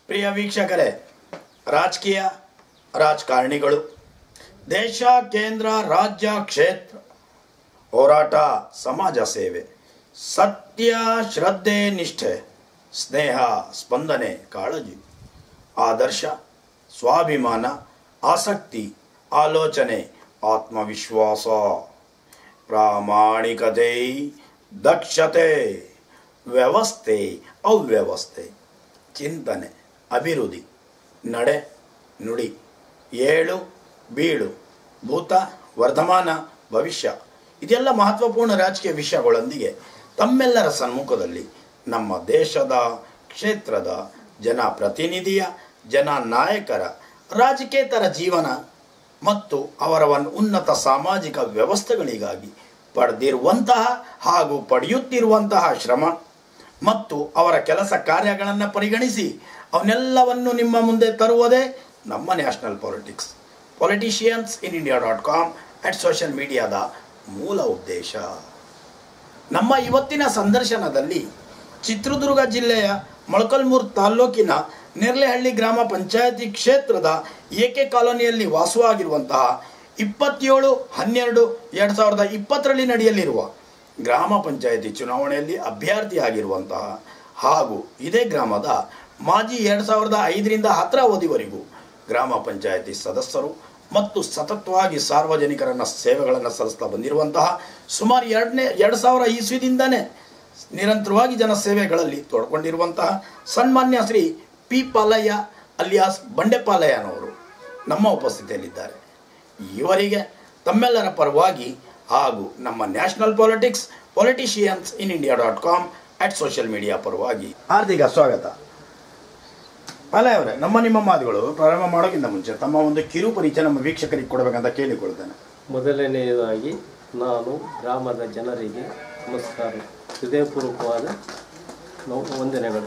ಪ್ರಿಯ ವೀಕ್ಷಕರೇ ರಾಜಕೀಯ ರಾಜಕಾರಣಿಗಳು ದೇಶ ಕೇಂದ್ರ ರಾಜ್ಯ ಕ್ಷೇತ್ರ ಹೋರಾಟ ಸಮಾಜ ಸೇವೆ ಸತ್ಯ ಶ್ರದ್ಧೆ ನಿಷ್ಠೆ ಸ್ನೇಹ ಸ್ಪಂದನೆ ಕಾಳಜಿ ಆದರ್ಶ ಸ್ವಾಭಿಮಾನ ಆಸಕ್ತಿ ಆಲೋಚನೆ ಆತ್ಮವಿಶ್ವಾಸ ಪ್ರಾಮಾಣಿಕತೆ ದಕ್ಷತೆ ವ್ಯವಸ್ಥೆ ಅವ್ಯವಸ್ಥೆ ಚಿಂತನೆ ಅಭಿವೃದ್ಧಿ ನಡೆ ನುಡಿ ಏಳು ಬೀಳು ಭೂತ ವರ್ತಮಾನ ಭವಿಷ್ಯ ಇದೆಲ್ಲ ಮಹತ್ವಪೂರ್ಣ ರಾಜಕೀಯ ವಿಷಯಗಳೊಂದಿಗೆ ತಮ್ಮೆಲ್ಲರ ಸಮ್ಮುಖದಲ್ಲಿ ನಮ್ಮ ದೇಶದ ಕ್ಷೇತ್ರದ ಜನಪ್ರತಿನಿಧಿಯ ಜನ ನಾಯಕರ ರಾಜಕೀಯತರ ಜೀವನ ಮತ್ತು ಅವರ ಒಂದು ಉನ್ನತ ಸಾಮಾಜಿಕ ವ್ಯವಸ್ಥೆಗಳಿಗಾಗಿ ಪಡೆದಿರುವಂತಹ ಹಾಗೂ ಪಡೆಯುತ್ತಿರುವಂತಹ ಶ್ರಮ ಮತ್ತು ಅವರ ಕೆಲಸ ಕಾರ್ಯಗಳನ್ನು ಪರಿಗಣಿಸಿ ಅವನ್ನೆಲ್ಲವನ್ನು ನಿಮ್ಮ ಮುಂದೆ ತರುವುದೇ ನಮ್ಮ national politics politicians in India dot com at social ಮೀಡಿಯಾದ ಮೂಲ ಉದ್ದೇಶ ನಮ್ಮ ಇವತ್ತಿನ ಸಂದರ್ಶನದಲ್ಲಿ ಚಿತ್ರದುರ್ಗ ಜಿಲ್ಲೆಯ ಮೊಳಕಲ್ಮೂರು ತಾಲ್ಲೂಕಿನ ನೆರ್ಲೆಹಳ್ಳಿ ಗ್ರಾಮ ಪಂಚಾಯತಿ ಕ್ಷೇತ್ರದ ಏಕೆ ಕಾಲೋನಿಯಲ್ಲಿ ವಾಸವಾಗಿರುವಂತಹ ಇಪ್ಪತ್ತೇಳು ಹನ್ನೆರಡು ಎರಡು ಸಾವಿರದ ಇಪ್ಪತ್ತರಲ್ಲಿ ನಡೆಯಲಿರುವ ಗ್ರಾಮ ಪಂಚಾಯತಿ ಚುನಾವಣೆಯಲ್ಲಿ ಅಭ್ಯರ್ಥಿಯಾಗಿರುವಂತಹ ಹಾಗೂ ಇದೇ ಗ್ರಾಮದ ಮಾಜಿ ಎರಡು ಸಾವಿರದ ಐದರಿಂದ ಹತ್ತರ ಅವಧಿವರೆಗೂ ಗ್ರಾಮ ಪಂಚಾಯತಿ ಸದಸ್ಯರು ಮತ್ತು ಸತತವಾಗಿ ಸಾರ್ವಜನಿಕರನ್ನ ಸೇವೆಗಳನ್ನು ಸಲ್ಲಿಸ್ತಾ ಬಂದಿರುವಂತಹ ಸುಮಾರು ಎರಡನೇ ಎರಡು ಸಾವಿರ ಇಸ್ವಿದಿಂದನೇ ನಿರಂತರವಾಗಿ ಜನಸೇವೆಗಳಲ್ಲಿ ತೊಡ್ಕೊಂಡಿರುವಂತಹ ಸನ್ಮಾನ್ಯ ಶ್ರೀ ಪಿ ಪಾಲಯ್ಯ ಅಲಿಯಾಸ್ ಬಂಡೆಪಾಲಯ್ಯನವರು ನಮ್ಮ ಉಪಸ್ಥಿತಿಯಲ್ಲಿದ್ದಾರೆ ಇವರಿಗೆ ತಮ್ಮೆಲ್ಲರ ಪರವಾಗಿ ಹಾಗೂ ನಮ್ಮ national politics politicians in India dot com at social media ಪರವಾಗಿ ಹಾರ್ದಿಕ ಸ್ವಾಗತ ಪಾಲಯ್ಯ ಅವರೇ ನಮ್ಮ ನಿಮ್ಮ ಮಾತುಗಳು ಪ್ರಾರಂಭ ಮಾಡೋಕ್ಕಿಂತ ಮುಂಚೆ ತಮ್ಮ ಒಂದು ಕಿರು ಪರಿಚಯ ನಮ್ಮ ವೀಕ್ಷಕರಿಗೆ ಕೊಡಬೇಕಂತ ಕೇಳಿಕೊಳ್ತೇನೆ ಮೊದಲನೆಯದಾಗಿ ನಾನು ಗ್ರಾಮದ ಜನರಿಗೆ ನಮಸ್ಕಾರ ಹೃದಯಪೂರ್ವಕವಾದ ನೌ- ವಂದನೆಗಳು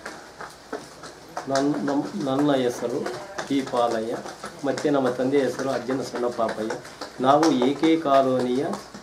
ನನ್ನ ನಮ್ಮ ನನ್ನ ಹೆಸರು ಪಿ ಪಾಲಯ್ಯ ಮತ್ತು ನಮ್ಮ ತಂದೆಯ ಹೆಸರು ಅಜ್ಜನ ಸಣ್ಣ ಪಾಪಯ್ಯ ನಾವು ಏಕೆ ಕಾಲೋನಿಯ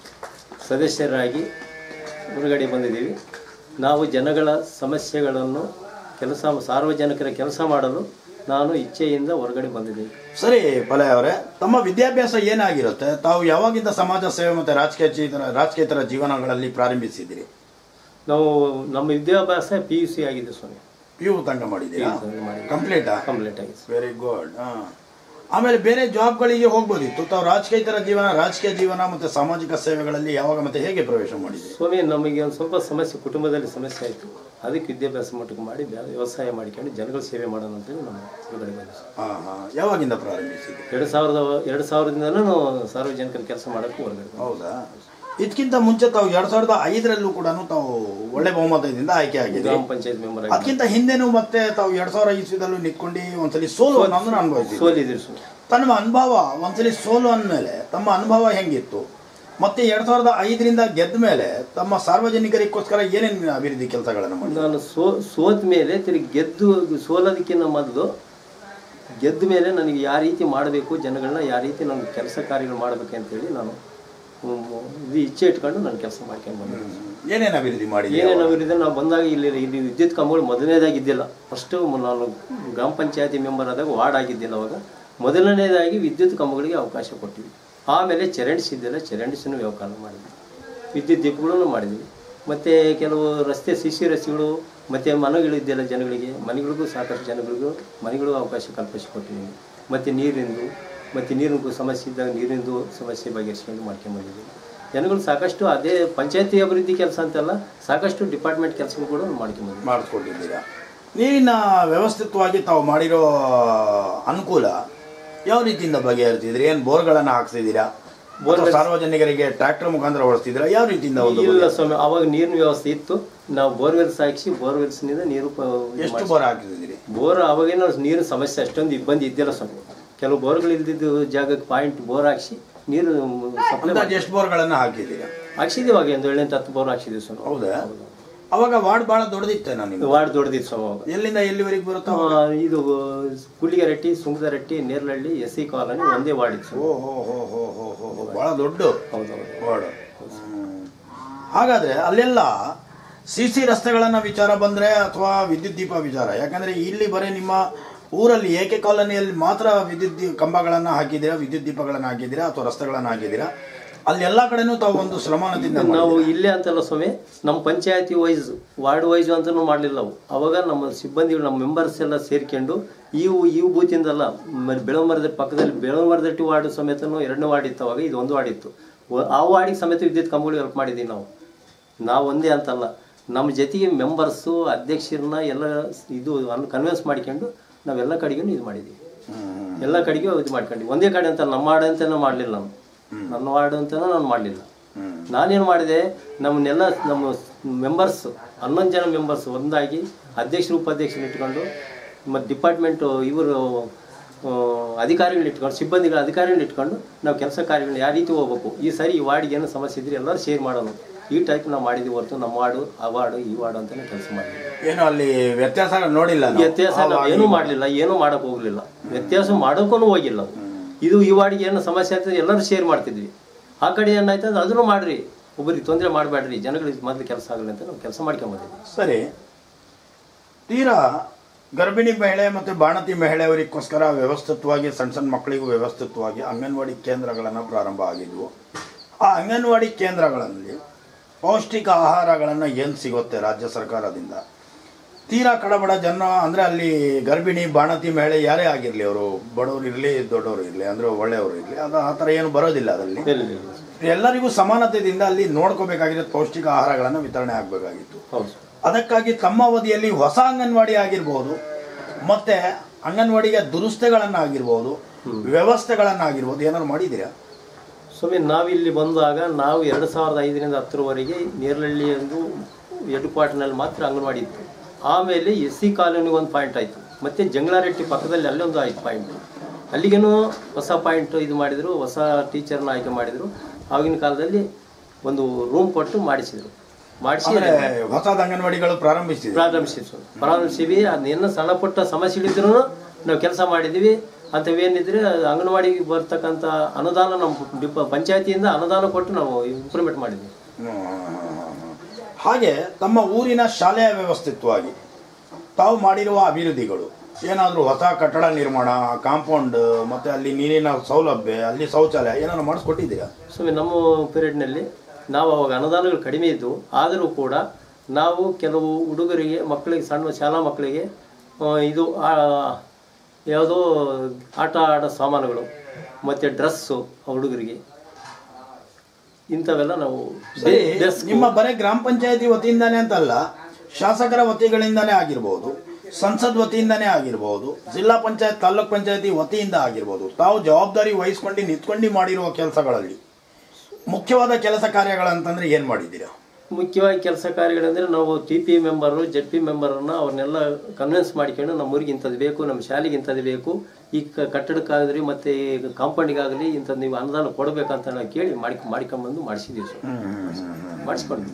ಸದಸ್ಯರಾಗಿ ಹೊರಗಡೆ ಬಂದಿದ್ದೀವಿ ನಾವು ಜನಗಳ ಸಮಸ್ಯೆಗಳನ್ನು ಕೆಲಸ ಸಾರ್ವಜನಿಕರ ಕೆಲಸ ಮಾಡಲು ನಾನು ಇಚ್ಛೆಯಿಂದ ಹೊರಗಡೆ ಬಂದಿದ್ದೀನಿ ಸರಿ ಪಲಯ ಅವರೇ ತಮ್ಮ ವಿದ್ಯಾಭ್ಯಾಸ ಏನಾಗಿರುತ್ತೆ ತಾವು ಯಾವಾಗಿಂದ ಸಮಾಜ ಸೇವೆ ಮತ್ತು ರಾಜಕೀಯ ಜೀವನ ರಾಜಕೀಯತರ ಜೀವನಗಳಲ್ಲಿ ಪ್ರಾರಂಭಿಸಿದ್ದೀರಿ ನಾವು ನಮ್ಮ ವಿದ್ಯಾಭ್ಯಾಸ ಪಿ ಯು ಸಿ ಆಗಿದೆ ಸ್ವಾಮಿ ಪಿ ಯು ತನಕ ಮಾಡಿದ್ದೀರಾ PU ತನಕ ಮಾಡಿದ್ದೀನಿ. ಕಂಪ್ಲೀಟಾ ಕಂಪ್ಲೀಟ್ ಆಗಿದೆ ವೆರಿ ಗುಡ್ ಆಮೇಲೆ ಬೇರೆ ಜಾಬ್ಗಳಿಗೆ ಹೋಗ್ಬೋದಿತ್ತು ತಾವು ರಾಜಕೀಯತರ ಜೀವನ ರಾಜಕೀಯ ಜೀವನ ಮತ್ತು ಸಾಮಾಜಿಕ ಸೇವೆಗಳಲ್ಲಿ ಯಾವಾಗ ಮತ್ತೆ ಹೇಗೆ ಪ್ರವೇಶ ಮಾಡಿದ್ದೀರಿ ಸ್ವಾಮಿ ನಮಗೆ ಒಂದು ಸ್ವಲ್ಪ ಸಮಸ್ಯೆ ಕುಟುಂಬದಲ್ಲಿ ಸಮಸ್ಯೆ ಆಯಿತು ಅದಕ್ಕೆ ವಿದ್ಯಾಭ್ಯಾಸ ಮಟ್ಟಕ್ಕೆ ಮಾಡಿ ಬ್ಯಾ- ವ್ಯವಸಾಯ ಮಾಡಿಕೊಂಡು ಜನಗಳ ಸೇವೆ ಮಾಡೋಣ ಅಂತೇಳಿ ನಮ್ಮ ಹೊರಗಡೆ ಬಂದೆ ಸ್ವಾಮಿ. ಹಾಂ ಹಾಂ ಯಾವಾಗಿಂದ ಪ್ರಾರಂಭಿಸಿದ್ರಿ ಎರಡು ಸಾವಿರದ ಎರಡು ಸಾವಿರದಿಂದನೂ ನಾವು ಸಾರ್ವಜನಿಕರ ಕೆಲಸ ಮಾಡೋಕ್ಕೆ ಹೊರಗಡೆ ಬಂದೆ. ಹೌದಾ ಇದಕ್ಕಿಂತ ಮುಂಚೆ ತಾವು ಎರಡ್ ಸಾವಿರದ ಐದರಲ್ಲೂ ಕೂಡ ತಾವು ಒಳ್ಳೆ ಬಹುಮತದಿಂದ ಆಯ್ಕೆ ಆಗಿದ್ರಿ ಗ್ರಾಮ ಪಂಚಾಯತ್ ಮೆಂಬರ್ ಆಗಿ ಅದಕ್ಕಿಂತ ಹಿಂದೆನೂ ಮತ್ತೆ ತಾವು ಎರಡ್ ಸಾವಿರ ಇಸ್ವಿದಲ್ಲೂ ನಿಂತ್ಕೊಂಡು ಒಂದ್ಸಲಿ ಸೋಲು ಅನ್ನೋದನ್ನ ಅನುಭವಿಸಿದ್ರಿ ಸೋಲಿದ್ದೀರಿ ಸ್ವಾಮಿ ತಮ್ಮ ಅನುಭವ ಒಂದ್ಸಲಿ ಸೋಲು ಅಂದಮೇಲೆ ತಮ್ಮ ಅನುಭವ ಹೆಂಗಿತ್ತು ಮತ್ತೆ ಎರಡ್ ಸಾವಿರದ ಐದರಿಂದ ಗೆದ್ದ ಮೇಲೆ ತಮ್ಮ ಸಾರ್ವಜನಿಕರಿಗೋಸ್ಕರ ಏನೇನು ಅಭಿವೃದ್ಧಿ ಕೆಲಸಗಳನ್ನು ಮಾಡಿ ನಾನು ಸೋ ಸೋತ ಮೇಲೆ ತಿರುಗಿ ಗೆದ್ದು ಸೋಲೋದಕ್ಕಿಂತ ಮೊದಲು ಗೆದ್ದ ಮೇಲೆ ನನಗೆ ಯಾವ ರೀತಿ ಮಾಡಬೇಕು ಜನಗಳನ್ನ ಯಾವ ರೀತಿ ನಾನು ಕೆಲಸ ಕಾರ್ಯಗಳು ಮಾಡಬೇಕಂತೇಳಿ ನಾನು ಹ್ಮ್, ಇದು ಇಚ್ಛೆ ಇಟ್ಕೊಂಡು ನಾನು ಕೆಲಸ ಮಾಡ್ಕೊಂಡು ಬಂದೆ ಏನೇನು ಅಭಿವೃದ್ಧಿ ಮಾಡಿದ್ರಿ ಏನೇನು ಅಭಿವೃದ್ಧಿ ನಾವು ಬಂದಾಗ ಇಲ್ಲಿ ಇಲ್ಲಿ ವಿದ್ಯುತ್ ಕಂಬಗಳು ಮೊದಲನೇದಾಗಿ ಇದ್ದಿಲ್ಲ ಫಸ್ಟು ನಾನು ಗ್ರಾಮ ಪಂಚಾಯತಿ ಮೆಂಬರ್ ಆದಾಗ ವಾರ್ಡ್ ಆಗಿದ್ದಿಲ್ಲ ಅವಾಗ ಮೊದಲನೇದಾಗಿ ವಿದ್ಯುತ್ ಕಂಬಗಳಿಗೆ ಅವಕಾಶ ಕೊಟ್ಟಿವಿ ಆಮೇಲೆ ಚರಂಡಿಸಿದ್ದಿಲ್ಲ ಚರಂಡಿಸನ್ನು ವ್ಯವಹಾರ ಮಾಡಿದ್ವಿ ವಿದ್ಯುತ್ ದೀಪಗಳನ್ನು ಮಾಡಿದ್ವಿ ಮತ್ತು ಕೆಲವು ರಸ್ತೆ ಸಿಸಿ ರಸ್ತೆಗಳು ಮತ್ತು ಮನೆಗಳಿದ್ದಿಲ್ಲ ಜನಗಳಿಗೆ ಮನೆಗಳಿಗೂ ಸಾಕಷ್ಟು ಜನಗಳಿಗೂ ಮನೆಗಳಿಗೂ ಅವಕಾಶ ಕಲ್ಪಿಸಿಕೊಟ್ಟಿದ್ದೀವಿ ಮತ್ತು ನೀರಿಂದು ಮತ್ತು ನೀರಿನ ಸಮಸ್ಯೆ ಇದ್ದಾಗ ನೀರಿಂದು ಸಮಸ್ಯೆ ಬಗೆಹರಿಸ್ಕೊಂಡು ಮಾಡ್ಕೊಂಬಂದಿದ್ದೀವಿ ಜನಗಳು ಸಾಕಷ್ಟು ಅದೇ ಪಂಚಾಯತಿ ಅಭಿವೃದ್ಧಿ ಕೆಲಸ ಅಂತಲ್ಲ ಸಾಕಷ್ಟು ಡಿಪಾರ್ಟ್ಮೆಂಟ್ ಕೆಲಸಗಳು ಕೂಡ ಮಾಡ್ಕೊಂಬಂದಿದ್ದೀವಿ ಮಾಡಿಸ್ಕೊಟ್ಟಿದ್ದೀರಾ ನೀರಿನ ವ್ಯವಸ್ಥಿತವಾಗಿ ತಾವು ಮಾಡಿರೋ ಅನುಕೂಲ ಯಾವ ರೀತಿಯಿಂದ ಬಗೆಹರಿಸಿದ್ರಿ ಏನು ಬೋರ್ಗಳನ್ನು ಹಾಕ್ಸಿದ್ದೀರಾ ಅಥವಾ ಸಾರ್ವಜನಿಕರಿಗೆ ಟ್ರ್ಯಾಕ್ಟರ್ ಮುಖಾಂತರ ಓಡಿಸ್ತಿದ್ದೀರಾ ಯಾವ ರೀತಿಯಿಂದ ಒಂದು ಇಲ್ಲ ಸ್ವಾಮಿ ಅವಾಗ ನೀರಿನ ವ್ಯವಸ್ಥೆ ಇತ್ತು ನಾವು ಬೋರ್ವೆಲ್ಸ್ ಹಾಕಿಸಿ ಬೋರ್ವೆಲ್ಸ್ನಿಂದ ನೀರು ಪ- ಇದು ಎಷ್ಟು ಮಾಡ್ಸಿ- ಬೋರ್ ಹಾಕಿದ್ದೀರಿ ಬೋರ್ ಅವಾಗೇನೋ ನೀರಿನ ಸಮಸ್ಯೆ ಅಷ್ಟೊಂದು ಇಬ್ಬಂದಿ ಇದ್ದಿಲ್ಲ ಸ್ವಾಮಿ ಕೆಲವು ಬೋರ್ಗಳು ಇಲ್ದಿದ್ದು ಜಾಗಕ್ಕೆ ಪಾಯಿಂಟ್ ಬೋರ್ ಹಾಕ್ಸಿ ನೀರು ಸಪ್ಲೈ ಅಂದಾಜು ಎಷ್ಟು ಬೋರ್ಗಳನ್ನು ಹಾಕಿದ್ದೀರಾ ಹಾಕ್ಸಿದ್ದೀವಿ ಅವಾಗ ಒಂದು ಏಳೆಂಟು ಹತ್ತು ಬೋರ್ ಹಾಕ್ಸಿದ್ದೀವಿ ಸ್ವಾಮಿ ಹೌದಾ ಅವಾಗ ವಾರ್ಡ್ ಭಾಳ ದೊಡ್ಡದಿತ್ತೇನೋ ನಿಮ್ಗೆ ವಾರ್ಡ್ ದೊಡ್ಡದಿತ್ತು ಸ್ವಾಮಿ ಅವಾಗ ಎಲ್ಲಿಂದ ಎಲ್ಲಿವರೆಗೆ ಬರುತ್ತಾ ಆ, ಇದು Kulligeratti Sungadaratti Nerlahalli S C colony ಒಂದೇ ವಾರ್ಡ್ ಇತ್ತು ಸ್ವಾಮಿ. ಓ ಹೋ ಹೋ ಹೋ ಹೋ ಹೋ ಹೋ ಭಾಳ ದೊಡ್ಡ ಹೌದೌದು ವಾರ್ಡ್ ಹಾಗಾದ್ರೆ ಅಲ್ಲೆಲ್ಲ ಸಿ ಸಿ ರಸ್ತೆಗಳನ್ನ ವಿಚಾರ ಬಂದ್ರೆ ಅಥವಾ ವಿದ್ಯುತ್ ದೀಪ ವಿಚಾರ ಯಾಕಂದ್ರೆ ಇಲ್ಲಿ ಬರೀ ನಿಮ್ಮ ಊರಲ್ಲಿ ಏಕೆ ಕಾಲೋನಿಯಲ್ಲಿ ಮಾತ್ರ ವಿದ್ಯುತ್ ದೀ- ಕಂಬಗಳನ್ನ ಹಾಕಿದ್ದೀರಾ ವಿದ್ಯುತ್ ದೀಪಗಳನ್ನ ಹಾಕಿದ್ದೀರಾ ಅಥವಾ ರಸ್ತೆಗಳನ್ನ ಹಾಕಿದ್ದೀರಾ ಅಲ್ಲಿ ಎಲ್ಲಾ ಕಡೆನೂ ತಾವು ಒಂದು ಶ್ರಮಾನದಿಂದ ನಾವು ಇಲ್ಲೇ ಅಂತಲ್ಲ ಸ್ವಾಮಿ ನಮ್ಮ ಪಂಚಾಯತಿ ವೈಸ್ ವಾರ್ಡ್ ವೈಸ್ ಅಂತಲೂ ಮಾಡಲಿಲ್ಲ ನಾವು ಅವಾಗ ನಮ್ಮ ಸಿಬ್ಬಂದಿಗಳು ನಮ್ಮ ಮೆಂಬರ್ಸ್ ಎಲ್ಲ ಸೇರ್ಕೊಂಡು ಈ ಊ- ಈ ಬೂತಿಂದಲ್ಲ ಬೆಳಮರದ ಪಕ್ಕದಲ್ಲಿ ಬೆಳಮರದಟ್ಟಿ ವಾರ್ಡ್ ಸಮೇತನೂ ಎರಡನೇ ವಾರ್ಡ್ ಇತ್ತು ಅವಾಗ ಇದು ಒಂದು ವಾರ್ಡ್ ಇತ್ತು ವ- ಆ ವಾರ್ಡಿಗೆ ಸಮೇತ ವಿದ್ಯುತ್ ಕಂಬಗಳು ಹೆಲ್ಪ್ ಮಾಡಿದ್ದೀವಿ ನಾವು ನಾವು ಒಂದೇ ಅಂತಲ್ಲ ನಮ್ಮ ಜೊತೆಗೆ ಮೆಂಬರ್ಸು ಅಧ್ಯಕ್ಷರನ್ನ ಎಲ್ಲ ಇದು ಕನ್ವಿನ್ಸ್ ಮಾಡ್ಕೊಂಡು ನಾವೆಲ್ಲ ಕಡೆಗೂ ಇದು ಮಾಡಿದ್ದೀವಿ ಎಲ್ಲ ಕಡೆಗೂ ಇದು ಮಾಡ್ಕೊಂಡ್ವಿ ಒಂದೇ ಕಡೆ ಅಂತ ನಮ್ಮ ವಾರ್ಡ್ ಅಂತಲೂ ಮಾಡಲಿಲ್ಲ ನಾನು ನನ್ನ ವಾರ್ಡ್ ಅಂತಲೂ ನಾನು ಮಾಡಲಿಲ್ಲ ನಾನೇನು ಮಾಡಿದೆ ನಮ್ಮನ್ನೆಲ್ಲ ನಮ್ಮ ಮೆಂಬರ್ಸ್ ಹನ್ನೊಂದು ಜನ ಮೆಂಬರ್ಸ್ ಒಂದಾಗಿ ಅಧ್ಯಕ್ಷರು ಉಪಾಧ್ಯಕ್ಷರು ಇಟ್ಕೊಂಡು ಮತ್ತು ಡಿಪಾರ್ಟ್ಮೆಂಟು ಇವರು ಅಧಿಕಾರಿಗಳನ್ನ ಇಟ್ಕೊಂಡು ಸಿಬ್ಬಂದಿಗಳ ಅಧಿಕಾರಿಗಳನ್ನ ಇಟ್ಕೊಂಡು ನಾವು ಕೆಲಸ ಕಾರ್ಯಗಳನ್ನ ಯಾವ ರೀತಿ ಹೋಗ್ಬೇಕು ಈ ಸರಿ ಈ ವಾರ್ಡ್ಗೆ ಏನೋ ಸಮಸ್ಯೆ ಇದ್ರೆ ಎಲ್ಲರೂ ಶೇರ್ ಮಾಡೋಣ ಈ ಟೈಪ್ ನಾವು ಮಾಡಿದ್ವಿ ಹೊರತು ನಮ್ಮ ವಾರ್ಡು ಆ ವಾರ್ಡು ಈ ವಾರ್ಡು ಅಂತಲೇ ಕೆಲಸ ಮಾಡಿದ್ವಿ ಏನು ಅಲ್ಲಿ ವ್ಯತ್ಯಾಸ ನೋಡಿಲ್ಲ ನಾವು. ವ್ಯತ್ಯಾಸ ನಾವು ಏನೂ ಮಾಡಲಿಲ್ಲ ಏನೂ ಮಾಡಕ್ ಹೋಗ್ಲಿಲ್ಲ ವ್ಯತ್ಯಾಸ ಮಾಡೋಕ್ಕೂ ಹೋಗಿಲ್ಲ ನಾವು. ಇದು ಈ ವಾರ್ಡಿಗೆ ಏನೋ ಸಮಸ್ಯೆ ಆಗ್ತದೆ ಎಲ್ಲರೂ ಶೇರ್ ಮಾಡ್ತಿದ್ವಿ ಆ ಕಡೆ ಏನಾಯ್ತು ಅಂದ್ರೆ ಅದನ್ನು ಮಾಡ್ರಿ ಒಬ್ಬರಿಗೆ ತೊಂದರೆ ಮಾಡಬೇಡ್ರಿ ಜನಗಳಿಗೆ ಮೊದಲು ಕೆಲಸ ಆಗಲಿ ಅಂತ ನಾವು ಕೆಲಸ ಮಾಡ್ಕೊಂಬಂದಿದ್ವಿ ಸರಿ ತೀರಾ ಗರ್ಭಿಣಿ ಮಹಿಳೆ ಮತ್ತು ಬಾಣತಿ ಮಹಿಳೆಯವರಿಗೋಸ್ಕರ ವ್ಯವಸ್ಥಿತವಾಗಿ ಸಣ್ಣ ಸಣ್ಣ ಮಕ್ಕಳಿಗೂ ವ್ಯವಸ್ಥಿತವಾಗಿ ಅಂಗನವಾಡಿ ಕೇಂದ್ರಗಳನ್ನು ಪ್ರಾರಂಭ ಆಗಿದ್ವು ಆ ಅಂಗನವಾಡಿ ಕೇಂದ್ರಗಳಲ್ಲಿ ಪೌಷ್ಟಿಕ ಆಹಾರಗಳನ್ನು ಏನು ಸಿಗುತ್ತೆ ರಾಜ್ಯ ಸರ್ಕಾರದಿಂದ ತೀರಾ ಕಡಬಡ ಜನ ಅಂದರೆ ಅಲ್ಲಿ ಗರ್ಭಿಣಿ ಬಾಣತಿ ಮಹಿಳೆ ಯಾರೇ ಆಗಿರಲಿ ಅವರು ಬಡವರು ಇರಲಿ ದೊಡ್ಡವರು ಇರಲಿ ಅಂದರೆ ಒಳ್ಳೆಯವರು ಇರಲಿ ಅದು ಆ ಥರ ಏನು ಬರೋದಿಲ್ಲ ಅದರಲ್ಲಿ ಎಲ್ಲರಿಗೂ ಸಮಾನತೆಯಿಂದ ಅಲ್ಲಿ ನೋಡ್ಕೋಬೇಕಾಗಿರೋ ಪೌಷ್ಟಿಕ ಆಹಾರಗಳನ್ನು ವಿತರಣೆ ಆಗಬೇಕಾಗಿತ್ತು ಹೌದು ಅದಕ್ಕಾಗಿ ತಮ್ಮ ಅವಧಿಯಲ್ಲಿ ಹೊಸ ಅಂಗನವಾಡಿ ಆಗಿರ್ಬೋದು ಮತ್ತೆ ಅಂಗನವಾಡಿಗೆ ದುರುಸ್ತೆಗಳನ್ನ ಆಗಿರ್ಬೋದು ವ್ಯವಸ್ಥೆಗಳನ್ನ ಆಗಿರ್ಬೋದು ಏನಾದ್ರು ಮಾಡಿದ್ದೀರಾ ಸ್ವಾಮಿ ನಾವಿಲ್ಲಿ ಬಂದಾಗ ನಾವು ಎರಡು ಸಾವಿರದ ಐದರಿಂದ ಹತ್ತರವರೆಗೆ ನೇರಳಳ್ಳಿ ಒಂದು ಹೆಡ್ ಕ್ವಾರ್ಟರ್ನಲ್ಲಿ ಮಾತ್ರ ಅಂಗನವಾಡಿ ಇತ್ತು ಆಮೇಲೆ ಎಸ್ ಸಿ ಕಾಲೋನಿಗೆ ಒಂದು ಪಾಯಿಂಟ್ ಆಯಿತು ಮತ್ತು ಜಂಗಳಾರೆಟ್ಟಿ ಪಕ್ಕದಲ್ಲಿ ಅಲ್ಲೊಂದು ಆಯ್ತು ಪಾಯಿಂಟ್ ಅಲ್ಲಿಗೇನು ಹೊಸ ಪಾಯಿಂಟ್ ಇದು ಮಾಡಿದರು ಹೊಸ ಟೀಚರ್ನ ಆಯ್ಕೆ ಮಾಡಿದರು ಆವಾಗಿನ ಕಾಲದಲ್ಲಿ ಒಂದು ರೂಮ್ ಕೊಟ್ಟು ಮಾಡಿಸಿದರು ಮಾಡಿಸಿ ಅಂದ್ರೆ ಹೊಸದ ಅಂಗನವಾಡಿಗಳು ಪ್ರಾರಂಭಿಸಿದೆ ಪ್ರಾರಂಭಿಸಿದ್ವಿ ಪ್ರಾರಂಭಿಸಿವಿ ಅದನ್ನೇನು ಸಣ್ಣ ಪುಟ್ಟ ಸಮಸ್ಯೆಗಳಿದ್ರು ನಾವು ಕೆಲಸ ಮಾಡಿದ್ವಿ ಅಂಥವೇನಿದ್ರೆ ಅಂಗನವಾಡಿಗೆ ಬರ್ತಕ್ಕಂಥ ಅನುದಾನ ನಮ್ಮ ಡಿಪ ಪಂಚಾಯತಿಯಿಂದ ಅನುದಾನ ಕೊಟ್ಟು ನಾವು ಇಂಪ್ರೂವ್ಮೆಂಟ್ ಮಾಡಿದ್ವಿ ಹಾಗೆ ತಮ್ಮ ಊರಿನ ಶಾಲೆಯ ವ್ಯವಸ್ಥಿತವಾಗಿ ತಾವು ಮಾಡಿರುವ ಅಭಿವೃದ್ಧಿಗಳು ಏನಾದರೂ ಹೊಸ ಕಟ್ಟಡ ನಿರ್ಮಾಣ ಕಾಂಪೌಂಡ್ ಮತ್ತೆ ಅಲ್ಲಿ ನೀರಿನ ಸೌಲಭ್ಯ ಅಲ್ಲಿ ಶೌಚಾಲಯ ಏನಾದ್ರು ಮಾಡಿಸ್ಕೊಟ್ಟಿದ್ದೀರಾ ಸೊ ನಮ್ಮ ಪೀರಿಯಡ್ನಲ್ಲಿ ನಾವು ಅವಾಗ ಅನುದಾನಗಳು ಕಡಿಮೆ ಇದ್ದು ಆದರೂ ಕೂಡ ನಾವು ಕೆಲವು ಹುಡುಗರಿಗೆ ಮಕ್ಕಳಿಗೆ ಸಣ್ಣ ಶಾಲಾ ಮಕ್ಕಳಿಗೆ ಆ, ಇದು ಆ, ಯಾವುದೋ ಆಟ ಆಡೋ ಸಾಮಾನುಗಳು ಮತ್ತು ಡ್ರೆಸ್ಸು ಹುಡುಗರಿಗೆ ಇಂಥವೆಲ್ಲ ನಾವು ಸರಿ ಡೆಸ್ಕ್ ನಿಮ್ಮ ಬರೀ ಗ್ರಾಮ ಪಂಚಾಯತಿ ವತಿಯಿಂದಾನೇ ಅಂತಲ್ಲ ಶಾಸಕರ ವತಿಗಳಿಂದಾನೇ ಆಗಿರ್ಬೋದು ಸಂಸದ್ ವತಿಯಿಂದಾನೇ ಆಗಿರ್ಬೋದು ಜಿಲ್ಲಾ ಪಂಚಾಯತ್ ತಾಲೂಕ್ ಪಂಚಾಯತಿ ವತಿಯಿಂದ ಆಗಿರ್ಬೋದು ತಾವು ಜವಾಬ್ದಾರಿ ವಹಿಸ್ಕೊಂಡು ನಿಂತ್ಕೊಂಡು ಮಾಡಿರುವ ಕೆಲಸಗಳಲ್ಲಿ ಮುಖ್ಯವಾದ ಕೆಲಸ ಕಾರ್ಯಗಳಂತಂದ್ರೆ ಏನ್ ಮಾಡಿದ್ದೀರಾ ಮುಖ್ಯವಾಗಿ ಕೆಲಸ ಕಾರ್ಯಗಳಂದರೆ ನಾವು T P member Z P ಮೆಂಬರನ್ನು ಅವ್ರನ್ನೆಲ್ಲ ಕನ್ವಿನ್ಸ್ ಮಾಡ್ಕೊಂಡು ನಮ್ಮ ಊರಿಗೆ ಇಂಥದ್ದು ಬೇಕು ನಮ್ಮ ಶಾಲೆಗೆ ಇಂಥದ್ದು ಬೇಕು ಈ ಕ- ಕಟ್ಟಡಕ್ಕಾಗಲಿ ಮತ್ತು ಈ ಕಾಂಪೌಂಡಿಗಾಗಲಿ ಇಂಥದ್ದು ನೀವು ಅನುದಾನ ಕೊಡಬೇಕಂತ ನಾವು ಕೇಳಿ ಮಾಡಿ ಮಾಡ್ಕೊಂಬಂದು ಮಾಡಿಸಿದ್ದೀವಿ ಸರ್ ಮಾಡಿಸ್ಕೊಂಡ್ವಿ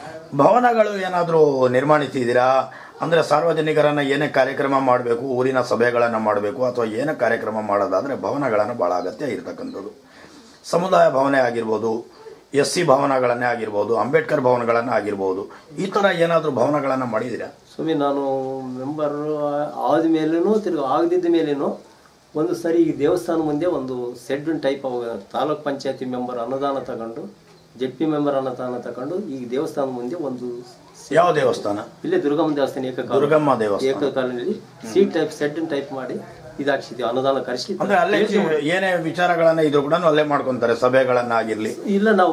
ಭವನಗಳು ಏನಾದರೂ ನಿರ್ಮಾಣಿಸಿದ್ದೀರಾ ಅಂದ್ರೆ ಸಾರ್ವಜನಿಕರನ್ನ ಏನೇ ಕಾರ್ಯಕ್ರಮ ಮಾಡಬೇಕು ಊರಿನ ಸಭೆಗಳನ್ನು ಮಾಡಬೇಕು ಅಥವಾ ಏನೇ ಕಾರ್ಯಕ್ರಮ ಮಾಡೋದಾದ್ರೆ ಭವನಗಳನ್ನು ಬಹಳ ಅಗತ್ಯ ಇರತಕ್ಕಂಥದ್ದು ಸಮುದಾಯ ಭವನ ಆಗಿರ್ಬೋದು ಎಸ್ ಸಿ ಭವನಗಳನ್ನೇ ಆಗಿರ್ಬೋದು ಅಂಬೇಡ್ಕರ್ ಭವನಗಳನ್ನ ಆಗಿರ್ಬೋದು ಈ ಥರ ಏನಾದರೂ ಭವನಗಳನ್ನು ಮಾಡಿದ್ದೀರಾ ಸ್ವಾಮಿ ನಾನು ಮೆಂಬರ್ ಆದ ಮೇಲೂ ತಿರುಗಿ ಆಗದಿದ್ದ ಮೇಲೇನು ಒಂದು ಸರಿ ಈ ದೇವಸ್ಥಾನ ಮುಂದೆ ಒಂದು ಸೆಡ್ ಟೈಪ್ ಅವಾಗ ತಾಲೂಕ್ ಪಂಚಾಯತಿ ಮೆಂಬರ್ ಅನುದಾನ ತಗೊಂಡು ಜೆಡ್ ಪಿ ಮೆಂಬರ್ ಅನುದಾನ ತಗೊಂಡು ಈ ದೇವಸ್ಥಾನ ಮುಂದೆ ಒಂದು ಯಾವ ದೇವಸ್ಥಾನ ಇಲ್ಲೇ ದುರ್ಗಮ್ಮ ದೇವಸ್ಥಾನ ಏಕಕಾಲ ದುರ್ಗಮ್ಮ ದೇವಸ್ಥಾನ ಏಕಕಾಲದಲ್ಲಿ ಸಿ ಟೈಪ್ ಸೆಡ್ ಟೈಪ್ ಮಾಡಿ ಇದಾಕ್ಸಿದ್ವಿ ಅನುದಾನ ಕರೆಸಿ ಅಂದ್ರೆ ಅಲ್ಲೇ ಏನೇ ವಿಚಾರಗಳನ್ನ ಇದ್ರು ಕೂಡ ಅಲ್ಲೇ ಮಾಡ್ಕೊಂತಾರೆ ಸಭೆಗಳನ್ನ ಆಗಿರ್ಲಿ ಇಲ್ಲ ನಾವು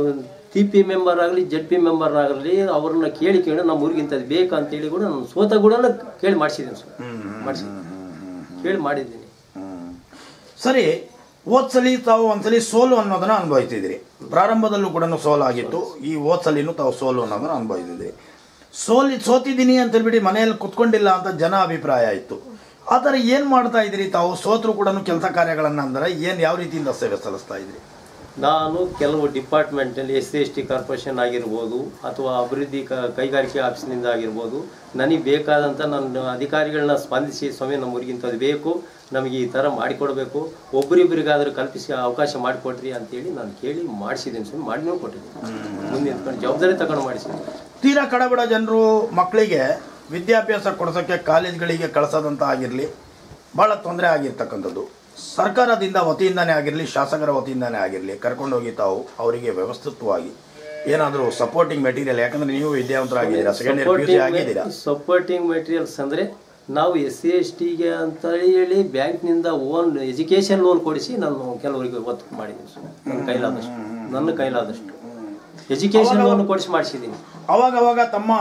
ಟಿ ಪಿ ಮೆಂಬರ್ ಆಗಲಿ ಜೆಡ್ ಪಿ ಮೆಂಬರ್ ಆಗಲಿ ಅವ್ರನ್ನ ಕೇಳಿ ಕೇಳಿ ನಮ್ಮ ಊರಿಗೆ ಇಂಥದ್ದು ಬೇಕು ಅಂತೇಳಿ ಕೂಡ ನಾನು ಸೋತ ಕೂಡ ಕೇಳಿ ಮಾಡಿಸಿದ್ದೀನಿ ಸರ್ ಮಾಡಿಸಿದ್ದೀನಿ ಕೇಳಿ ಮಾಡಿದ್ದೀನಿ ಹ್ಮ್. ಸರಿ ಓದ್ಸಲಿ ತಾವು ಒಂದ್ಸಲಿ ಸೋಲು ಅನ್ನೋದನ್ನ ಅನುಭವಿಸಿದಿರಿ ಪ್ರಾರಂಭದಲ್ಲೂ ಕೂಡ ಸೋಲು ಆಗಿತ್ತು ಈ ಓದ್ಸಲಿನೂ ತಾವು ಸೋಲು ಅನ್ನೋದನ್ನ ಅನುಭವಿಸಿದಿರಿ ಸೋಲಿ ಸೋತಿದ್ದೀನಿ ಅಂತ ಹೇಳ್ಬಿಟ್ಟು ಮನೆಯಲ್ಲಿ ಕುತ್ಕೊಂಡಿಲ್ಲ ಅಂತ ಜನ ಅಭಿಪ್ರಾಯ ಇತ್ತು ಆ ಥರ ಏನು ಮಾಡ್ತಾ ಇದ್ದೀರಿ ತಾವು ಸೋತ್ರು ಕೂಡ ಕೆಲಸ ಕಾರ್ಯಗಳನ್ನ ಅಂದ್ರೆ ಏನು ಯಾವ ರೀತಿಯಿಂದ ಸೇವೆ ಸಲ್ಲಿಸ್ತಾ ಇದ್ರಿ ನಾನು ಕೆಲವು ಡಿಪಾರ್ಟ್ಮೆಂಟಲ್ಲಿ S C S T corporation ಆಗಿರ್ಬೋದು ಅಥವಾ ಅಭಿವೃದ್ಧಿ ಕ ಕೈಗಾರಿಕೆ ಆಫೀಸ್ನಿಂದ ಆಗಿರ್ಬೋದು ನನಗೆ ಬೇಕಾದಂಥ ನನ್ನ ಅಧಿಕಾರಿಗಳನ್ನ ಸ್ಪಂದಿಸಿ ಸ್ವಾಮಿ ನಮ್ಮ ಊರಿಗೆ ಇಂಥದ್ದು ಬೇಕು ನಮಗೆ ಈ ಥರ ಮಾಡಿಕೊಡ್ಬೇಕು ಒಬ್ಬರಿಬ್ಬರಿಗಾದರೂ ಕಲ್ಪಿಸಿ ಅವಕಾಶ ಮಾಡಿಕೊಡ್ರಿ ಅಂತೇಳಿ ನಾನು ಕೇಳಿ ಮಾಡಿಸಿದ್ದೀನಿ ಸ್ವಾಮಿ ಮಾಡಿನೂ ಕೊಟ್ಟಿದ್ದೀನಿ ಮುಂದೆ ನಿಂತ್ಕೊಂಡು ಜವಾಬ್ದಾರಿ ತಗೊಂಡು ಮಾಡಿಸಿದ್ದೀನಿ ತೀರಾ ಕಡಬಡ ಜನರು ಮಕ್ಕಳಿಗೆ ವಿದ್ಯಾಭ್ಯಾಸ ಕೊಡಿಸೋಕ್ಕೆ ಕಾಲೇಜ್ಗಳಿಗೆ ಕಳಿಸೋದಂತ ಆಗಿರಲಿ ಭಾಳ ತೊಂದರೆ ಆಗಿರ್ತಕ್ಕಂಥದ್ದು ಸರ್ಕಾರದಿಂದ ವತಿಯಿಂದನೇ ಆಗಿರಲಿ ಶಾಸಕರ ವತಿಯಿಂದನೇ ಆಗಿರಲಿ ಕರ್ಕೊಂಡೋಗಿ ತಾವು ಅವರಿಗೆ ವ್ಯವಸ್ಥಿತವಾಗಿ ಏನಾದರೂ ಸಪೋರ್ಟಿಂಗ್ ಮೆಟೀರಿಯಲ್ ಯಾಕಂದ್ರೆ ನೀವು ವಿದ್ಯಾವಂತರಾಗಿದ್ದೀರಾ second year P U C ಆಗಿದ್ದೀರಾ ಸಪೋರ್ಟಿಂಗ್ ಮೆಟೀರಿಯಲ್ಸ್ ಅಂದರೆ ನಾವು ಎಸ್ ಸಿ ಎಸ್ ಟಿಗೆ ಅಂತ ಹೇಳಿ ಬ್ಯಾಂಕ್ನಿಂದ ಓನ್ ಎಜುಕೇಷನ್ ಲೋನ್ ಕೊಡಿಸಿ ನಾನು ಕೆಲವರಿಗೆ ಒತ್ತು ಮಾಡಿದ್ದೀನಿ ಸರ್ ನನ್ನ ಕೈಲಾದಷ್ಟು ನನ್ನ ಕೈಲಾದಷ್ಟು ಎಜುಕೇಷನ್ ಲೋನ್ ಕೊಡಿಸಿ ಮಾಡಿಸಿದ್ದೀನಿ ಅವಾಗ ಅವಾಗ ತಮ್ಮ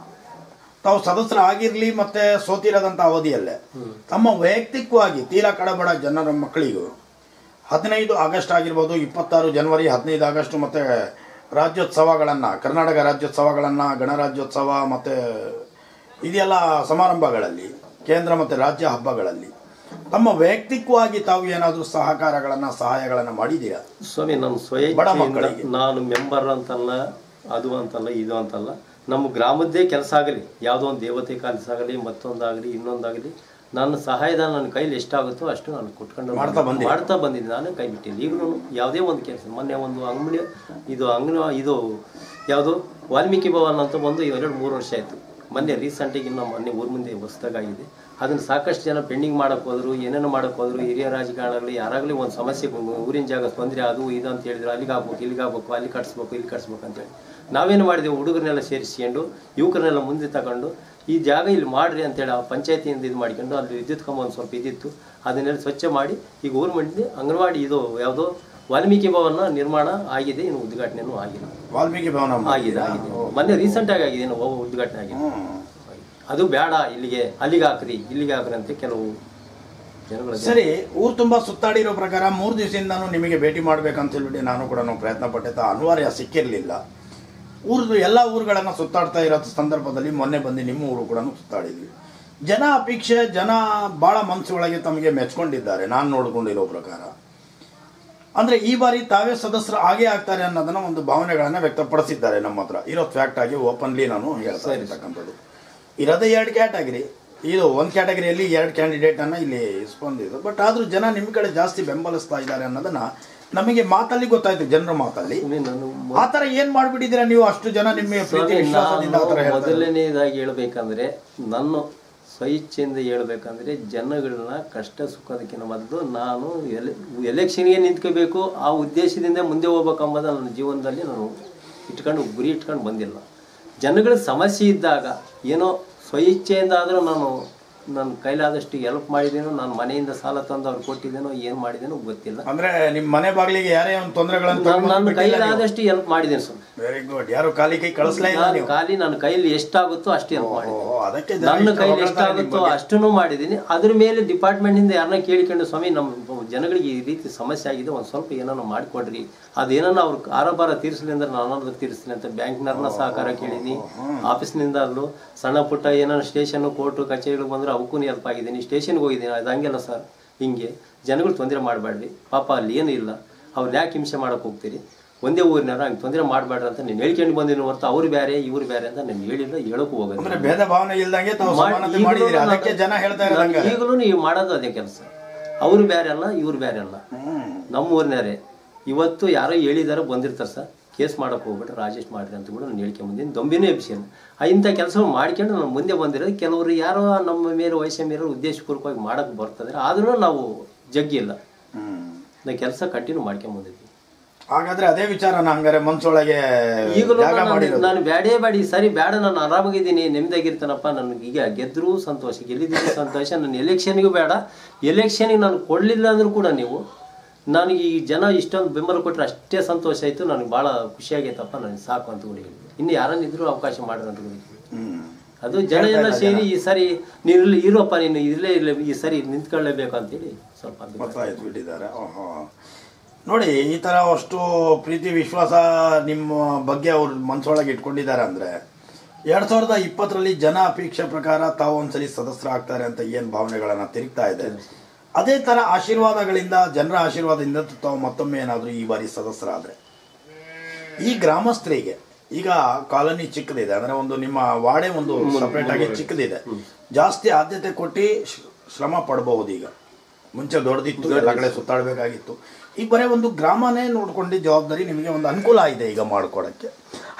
ತಾವು ಸದಸ್ಯರ ಆಗಿರಲಿ ಮತ್ತೆ ಸೋತಿರದಂಥ ಅವಧಿಯಲ್ಲೇ ತಮ್ಮ ವೈಯಕ್ತಿಕವಾಗಿ ತೀರಾ ಕಡಬಡ ಜನರ ಮಕ್ಕಳಿಗೂ ಹದಿನೈದು ಆಗಸ್ಟ್ ಆಗಿರ್ಬೋದು ಇಪ್ಪತ್ತಾರು ಜನವರಿ ಹದಿನೈದು ಆಗಸ್ಟ್ ಮತ್ತೆ ರಾಜ್ಯೋತ್ಸವಗಳನ್ನು ಕರ್ನಾಟಕ ರಾಜ್ಯೋತ್ಸವಗಳನ್ನು ಗಣರಾಜ್ಯೋತ್ಸವ ಮತ್ತು ಇದೆಲ್ಲ ಸಮಾರಂಭಗಳಲ್ಲಿ ಕೇಂದ್ರ ಮತ್ತು ರಾಜ್ಯ ಹಬ್ಬಗಳಲ್ಲಿ ತಮ್ಮ ವೈಯಕ್ತಿಕವಾಗಿ ತಾವು ಏನಾದರೂ ಸಹಕಾರಗಳನ್ನು ಸಹಾಯಗಳನ್ನು ಮಾಡಿದ್ದೀರಾ ಸ್ವಾಮಿ ನಾನು ಬಡ ಸ್ವಯಂ ಮಕ್ಕಳಿಗೆ. ನಾನು ಮೆಂಬರ್ ಅಂತಲ್ಲ ಅದು ಅಂತಲ್ಲ ಇದು ಅಂತಲ್ಲ ನಮ್ಮ ಗ್ರಾಮದ್ದೇ ಕೆಲಸ ಆಗಲಿ ಯಾವುದೋ ಒಂದು ದೇವತೆ ಕೆಲಸ ಆಗಲಿ ಮತ್ತೊಂದಾಗಲಿ ಇನ್ನೊಂದಾಗಲಿ ನನ್ನ ಸಹಾಯದ ನನ್ನ ಕೈಲಿ ಎಷ್ಟಾಗುತ್ತೋ ಅಷ್ಟು ನಾನು ಕೊಟ್ಕೊಂಡು ಮಾಡ್ತಾ ಬಂದಿದ್ದೀರಿ. ಮಾಡ್ತಾ ಬಂದಿದ್ದೀನಿ ನಾನೇ ಕೈ ಬಿಟ್ಟಿಲ್ಲ ಈಗಲೂ ಯಾವುದೇ ಒಂದು ಕೆಲಸ ಮೊನ್ನೆ ಒಂದು ಅಂಗಡಿ ಇದು ಅಂಗನ ಇದು ಯಾವುದು ವಾಲ್ಮೀಕಿ ಭವನ ಅಂತ ಬಂದು ಎರಡು ಮೂರು ವರ್ಷ ಆಯಿತು ಮೊನ್ನೆ ರೀಸೆಂಟಿಗೆ ಇನ್ನು ಮೊನ್ನೆ ಊರ ಮುಂದೆ ಹೊಸದಾಗಿದೆ ಅದನ್ನು ಸಾಕಷ್ಟು ಜನ ಪೆಂಡಿಂಗ್ ಮಾಡಕ್ಕೆ ಹೋದ್ರು ಏನೇನೋ ಮಾಡಕ್ಕೆ ಹೋದ್ರು ಹಿರಿಯ ರಾಜಕಾರಣಗಳು ಯಾರಾಗಲಿ ಒಂದು ಸಮಸ್ಯೆ ಬಂದು ಊರಿನ ಜಾಗ ತೊಂದರೆ ಅದು ಇದು ಅಂತ ಹೇಳಿದ್ರು ಅಲ್ಲಿಗೆ ಆಗ್ಬೇಕು ಇಲ್ಲಿಗೆ ಆಗ್ಬೇಕು ಅಲ್ಲಿ ಕಟ್ಸ್ಬೇಕು ಇಲ್ಲಿ ಕಟ್ಸ್ಬೇಕು ಅಂತೇಳಿ ನಾವೇನು ಮಾಡಿದೆವು ಹುಡುಗರನ್ನೆಲ್ಲ ಸೇರಿಸ್ಕೊಂಡು ಯುವಕರನ್ನೆಲ್ಲ ಮುಂದೆ ತಗೊಂಡು ಈ ಜಾಗ ಇಲ್ಲಿ ಮಾಡ್ರಿ ಅಂತೇಳಿ ಆ ಪಂಚಾಯತಿಯಿಂದ ಇದು ಮಾಡ್ಕೊಂಡು ಅಲ್ಲಿ ವಿದ್ಯುತ್ ಕಂಬ ಒಂದು ಸ್ವಲ್ಪ ಇದಿತ್ತು ಅದನ್ನೆಲ್ಲ ಸ್ವಚ್ಛ ಮಾಡಿ ಈಗ ಊರು ಮಂದಿ ಅಂಗನವಾಡಿ ಇದು ಯಾವುದೋ ವಾಲ್ಮೀಕಿ ಭವನ ನಿರ್ಮಾಣ ಆಗಿದೆ ಇನ್ನು ಉದ್ಘಾಟನೆನೂ ಆಗಿದೆ ವಾಲ್ಮೀಕಿ ಭವನ ಆಗಿದೆ ಆಗಿದೆ ಮೊನ್ನೆ ರೀಸೆಂಟ್ ಆಗಿ ಆಗಿದೆ ಇನ್ನು ಒಬ್ಬ ಉದ್ಘಾಟನೆ ಆಗಿದೆ ಹ್ಮ್. ಅದು ಬೇಡ ಇಲ್ಲಿಗೆ ಅಲ್ಲಿಗೆ ಹಾಕ್ರಿ ಇಲ್ಲಿಗೆ ಹಾಕ್ರಿ ಅಂತ ಕೆಲವು ಜನಗಳು ಸರಿ ಊರು ತುಂಬಾ ಸುತ್ತಾಡಿರೋ ಪ್ರಕಾರ ಮೂರು ದಿವಸದಿಂದನೂ ನಿಮಗೆ ಭೇಟಿ ಮಾಡ್ಬೇಕಂತ ಹೇಳ್ಬಿಟ್ಟು ನಾನು ಕೂಡ ಪ್ರಯತ್ನ ಪಟ್ಟೆ ತಾ ಅನಿವಾರ್ಯ ಸಿಕ್ಕಿರಲಿಲ್ಲ ಊರ್ದು ಎಲ್ಲ ಊರುಗಳನ್ನು ಸುತ್ತಾಡ್ತಾ ಇರೋ ಸಂದರ್ಭದಲ್ಲಿ ಮೊನ್ನೆ ಬಂದು ನಿಮ್ಮ ಊರು ಕೂಡ ಸುತ್ತಾಡಿದ್ವಿ ಜನ ಅಪೇಕ್ಷೆ ಜನ ಭಾಳ ಮನಸ್ಸುಗಳಿಗೆ ತಮಗೆ ಮೆಚ್ಕೊಂಡಿದ್ದಾರೆ ನಾನು ನೋಡ್ಕೊಂಡಿರೋ ಪ್ರಕಾರ ಅಂದ್ರೆ ಈ ಬಾರಿ ತಾವೇ ಸದಸ್ಯರು ಆಗೇ ಆಗ್ತಾರೆ ಅನ್ನೋದನ್ನ ಒಂದು ಭಾವನೆಗಳನ್ನ ವ್ಯಕ್ತಪಡಿಸಿದ್ದಾರೆ ನಮ್ಮ ಹತ್ರ ಇರೋ ಫ್ಯಾಕ್ಟ್ ಆಗಿ ಓಪನ್ಲಿ ನಾನು ಹೇಳ್ತಾ ಇರ್ತಕ್ಕಂಥದ್ದು ಇರೋದೇ ಎರಡು ಕ್ಯಾಟಗರಿ ಇದು ಒಂದು ಕ್ಯಾಟಗರಿಯಲ್ಲಿ ಎರಡು ಕ್ಯಾಂಡಿಡೇಟ್ ಅನ್ನ ಇಲ್ಲಿ ಸ್ಪಂದಿದ್ದು ಬಟ್ ಆದ್ರೂ ಜನ ನಿಮ್ಮ ಕಡೆ ಜಾಸ್ತಿ ಬೆಂಬಲಿಸ್ತಾ ಇದ್ದಾರೆ ಅನ್ನೋದನ್ನ ನಮಗೆ ಮಾತಲ್ಲಿ ಗೊತ್ತಾಯ್ತು ಜನರ ಮಾತಲ್ಲಿ ಸ್ವಾಮಿ, ನಾನು ಆ ತರ ಏನ್ ಮಾಡ್ಬಿಟ್ಟಿದ್ದೀರಾ ನೀವು ಅಷ್ಟು ಜನ ನಿಮ್ಮ ಪ್ರೀತಿ ವಿಶ್ವಾಸದಿಂದ ಆ ಥರ ನಾನು ಹೇಳ್ತಾರೆ ಮೊದಲನೇದಾಗಿ ಹೇಳ್ಬೇಕಂದ್ರೆ ನನ್ನ ಸ್ವಇಚ್ಛೆಯಿಂದ ಹೇಳ್ಬೇಕಂದ್ರೆ ಜನಗಳನ್ನ ಕಷ್ಟ ಸುಖದಕ್ಕಿಂತ ಮೊದಲು ನಾನು ಎಲೆ ಎಲೆಕ್ಷನ್ಗೆ ನಿಂತ್ಕೋಬೇಕು ಆ ಉದ್ದೇಶದಿಂದ ಮುಂದೆ ಹೋಗ್ಬೇಕಂಬುದು ನನ್ನ ಜೀವನದಲ್ಲಿ ನಾನು ಇಟ್ಕೊಂಡು ಗುರಿ ಇಟ್ಕೊಂಡು ಬಂದಿಲ್ಲ ಜನಗಳ ಸಮಸ್ಯೆ ಇದ್ದಾಗ ಏನೋ ಸ್ವಇಚ್ಛೆಯಿಂದ ಆದರೂ ನಾನು ನನ್ನ ಕೈಲಾದಷ್ಟು ಹೆಲ್ಪ್ ಮಾಡಿದ್ದೇನೋ ನಾನು ಮನೆಯಿಂದ ಸಾಲ ತಂದು ಅವ್ರು ಕೊಟ್ಟಿದ್ದೇನೋ ಏನು ಮಾಡಿದ್ದೇನೋ ಗೊತ್ತಿಲ್ಲ ಅಂದ್ರೆ ನಿಮ್ಮ ಮನೆ ಬಾಗಿಲಿಗೆ ಯಾರೇ ಒಂದು ತೊಂದರೆಗಳನ್ನು ನಾನು ನನ್ನ ಕೈಲಾದಷ್ಟು ಹೆಲ್ಪ್ ಮಾಡಿದ್ದೇನೆ ಸ್ವಾಮಿ ವೆರಿ ಗುಡ್ ಯಾರು ಖಾಲಿ ಕೈ ಕಳಿಸ್ಲೇ ಇಲ್ಲ ನಾನು ನೀವು ಖಾಲಿ ನನ್ನ ಕೈಲಿ ಎಷ್ಟಾಗುತ್ತೋ ಅಷ್ಟು ಹೆಲ್ಪ್ ಮಾಡಿದ್ದೀನಿ ಓ, ಅದಕ್ಕೆ ಜನ ನನ್ನ ಇಷ್ಟ ಕೈಲಿ ಹೊಗಳ್ತಾರೆ ನಿಮ್ಮ ಎಷ್ಟಾಗುತ್ತೋ ಬಗ್ಗೆ. ಅಷ್ಟನ್ನು ಮಾಡಿದ್ದೀನಿ ಅದ್ರ ಮೇಲೆ ಡಿಪಾರ್ಟ್ಮೆಂಟ್ ಇಂದ ಯಾರನ್ನ ಕೇಳಿಕೊಂಡು ಸ್ವಾಮಿ ನಮ್ಮ ಜನಗಳಿಗೆ ಈ ರೀತಿ ಸಮಸ್ಯೆ ಆಗಿದೆ ಒಂದು ಸ್ವಲ್ಪ ಏನಾನ ಮಾಡಿಕೊಡ್ರಿ ಅದೇನನ್ನ ಅವ್ರು ಆರೋಪಾರ ತೀರಿಸಲಿ ಅಂದ್ರೆ ನಾನು ಅನ್ನೋದು ತೀರಿಸ್ತೀನಿ ಅಂತ ಬ್ಯಾಂಕ್ನವ್ರನ್ನ ಸಹಕಾರ ಕೇಳೀನಿ ಆಫೀಸ್ನಿಂದ ಅಲ್ಲೂ ಸಣ್ಣ ಪುಟ್ಟ ಏನಾನ ಸ್ಟೇಷನ್ ಕೋರ್ಟು ಕಚೇರಿಗಳು ಬಂದ್ರೆ ಅವಕ್ಕೂ ಹೆಲ್ಪ್ ಆಗಿದ್ದೀನಿ ಸ್ಟೇಷನ್ಗೆ ಹೋಗಿದ್ದೀನಿ ಅದು ಹಂಗೆಲ್ಲ ಸರ್ ಹಿಂಗೆ ಜನಗಳು ತೊಂದರೆ ಮಾಡಬೇಡ್ರಿ ಪಾಪ ಅಲ್ಲಿ ಏನೂ ಇಲ್ಲ ಅವ್ರು ಯಾಕೆ ಹಿಂಸೆ ಮಾಡಕ್ಕೆ ಹೋಗ್ತೀರಿ ಒಂದೇ ಊರಿನಾರ ಹಂಗೆ ತೊಂದರೆ ಮಾಡಬೇಡ್ರಿ ಅಂತ ನೀನು ಹೇಳ್ಕೊಂಡು ಬಂದಿನ ಹೊರತು ಅವ್ರು ಬೇರೆ ಇವ್ರು ಬೇರೆ ಅಂತ ನಾನು ಹೇಳಿಲ್ಲ ಹೇಳಕ್ಕೂ ಹೋಗೋದು ಅಂದ್ರೆ ಭೇದ ಭಾವನೆ ಇಲ್ದಂಗೆ ತಾವು ಸಮಾನತೆ ಮಾಡಿದಿರಿ ಅದಕ್ಕೆ ಜನ ಹೇಳ್ತಾ ಇರೋದಂಗೆ ಈಗಲೂ ನೀವು ಮಾಡೋದು ಅದೇ ಕೆಲಸ ಅವ್ರು ಬೇರೆ ಅಲ್ಲ ಇವ್ರು ಬೇರೆ ಅಲ್ಲ ಹ್ಮ್ ನಮ್ಮ ಊರಿನವರೇ ಇವತ್ತು ಯಾರೋ ಹೇಳಿದಾರೆ ಬಂದಿರ್ತಾರೆ ಸರ್ ಕೇಸ್ ಮಾಡಕ್ಕೆ ಹೋಗ್ಬಿಟ್ರೆ ರಾಜೇಶ್ ಮಾಡ್ರಿ ಅಂತ ಕೂಡ ನಾನು ಹೇಳ್ಕೊಂಬಂದಿನಿ ದೊಂಬಿನೂ ಎಬ್ಸಿಯನ್ನು ಇಂಥ ಕೆಲಸ ಮಾಡ್ಕೊಂಡು ನಾನು ಮುಂದೆ ಬಂದಿರೋದು ಕೆಲವರು ಯಾರೋ ನಮ್ಮ ಮೇಲೆ ವಯಸ್ಸಿನ ಮೇಲೆ ಉದ್ದೇಶಪೂರ್ವಕವಾಗಿ ಮಾಡಕ್ಕೆ ಬರ್ತದೆ ಆದ್ರೂ ನಾವು ಜಗ್ಗಿಲ್ಲ ಹ್ಮ್ ನಾವು ಕೆಲಸ ಕಂಟಿನ್ಯೂ ಮಾಡ್ಕೊಂಬಂದಿದ್ವಿ ಹಾಗಾದ್ರೆ ಅದೇ ವಿಚಾರನ ಹಂಗಾರೆ ಮನ್ಸೊಳಗೆ ಈಗಲೂ ಜಾಗ ನಾನು- ಮಾಡಿರೋದು ನಾನು ಬ್ಯಾಡೇ ಬಾಡಿ ಸರಿ ಬೇಡ ನಾನು ಆರಾಮಾಗಿದ್ದೀನಿ ನೆಮ್ಮದಿಯಾಗಿರ್ತಾನಪ್ಪ ನನಗೆ ಈಗ ಗೆದ್ದರೂ ಸಂತೋಷ ಗೆಲ್ಲಿದ್ದೀನಿ ಸಂತೋಷ ನನ್ನ ಎಲೆಕ್ಷನ್ಗೂ ಬೇಡ ಎಲೆಕ್ಷನ್ಗೆ ನಾನು ಕೊಡಲಿಲ್ಲ ಅಂದ್ರೂ ಕೂಡ ನೀವು ನನಗೆ ಈ ಜನ ಇಷ್ಟೊಂದು ಬೆಂಬಲ ಕೊಟ್ಟರೆ ಅಷ್ಟೇ ಸಂತೋಷ ಆಯಿತು ನನಗೆ ಭಾಳ ಖುಷಿಯಾಗೈತಪ್ಪ ನನಗೆ ಸಾಕು ಅಂತ ಕೂಡ ಹೇಳಿ ಇನ್ನು ಯಾರನ್ನಿದ್ರು ಅವಕಾಶ ಮಾಡ್ರಿ ಅಂತ ಕೂಡ ಹೇಳಿದ್ವಿ. ಹ್ಮ್ ಅದು ಜನ ಎಲ್ಲ ಸೇರಿ ಈ ಸರಿ ನೀನು ಇಲ್ಲಿ ಇರುವಪ್ಪ ನೀನು ಇಲ್ಲೇ ಇಲ್ಲ ಈ ಸರಿ ನಿಂತ್ಕೊಳ್ಳೇಬೇಕು ಅಂತೇಳಿ ಸ್ವಲ್ಪ ಅಭಿಪ್ರಾಯ. ಗೊತ್ತಾಯ್ತು ಬಿಟ್ಟಿದ್ದಾರೆ ಓಹೋ ನೋಡಿ ಈ ತರ ಅಷ್ಟು ಪ್ರೀತಿ ವಿಶ್ವಾಸ ನಿಮ್ಮ ಬಗ್ಗೆ ಅವ್ರ ಮನ್ಸೊಳಗೆ ಇಟ್ಕೊಂಡಿದ್ದಾರೆ ಅಂದ್ರೆ ಎರಡ್ ಸಾವಿರದ ಇಪ್ಪತ್ತರಲ್ಲಿ ಜನ ಅಪೇಕ್ಷೆ ಪ್ರಕಾರ ತಾವು ಒಂದ್ಸಲಿ ಸದಸ್ಯರಾಗ್ತಾರೆ ಅಂತ ಏನ್ ಭಾವನೆಗಳನ್ನ ತಿರುಗ್ತಾ ಇದೆ ಅದೇ ತರ ಆಶೀರ್ವಾದಗಳಿಂದ ಜನರ ಆಶೀರ್ವಾದದಿಂದ ತಾವು ಮತ್ತೊಮ್ಮೆ ಏನಾದ್ರು ಈ ಬಾರಿ ಸದಸ್ಯರಾದ್ರೆ ಈ ಗ್ರಾಮಸ್ಥರಿಗೆ ಈಗ ಕಾಲನಿ ಚಿಕ್ಕದಿದೆ ಅಂದ್ರೆ ಒಂದು ನಿಮ್ಮ ವಾಡೆ ಒಂದು ಸಪರೇಟ್ ಆಗಿ ಚಿಕ್ಕದಿದೆ ಜಾಸ್ತಿ ಆದ್ಯತೆ ಕೊಟ್ಟು ಶ್ರ- ಶ್ರಮ ಪಡಬಹುದು ಈಗ ಮುಂಚೆ ದೊಡ್ಡದಿತ್ತು ಎಲ್ಲ ಕಡೆ ಸುತ್ತಾಡಬೇಕಾಗಿತ್ತು ಈಗ ಬರೀ ಒಂದು ಗ್ರಾಮನೇ ನೋಡ್ಕೊಂಡು ಜವಾಬ್ದಾರಿ ನಿಮಗೆ ಒಂದು ಅನುಕೂಲ ಇದೆ ಈಗ ಮಾಡ್ಕೊಡಕ್ಕೆ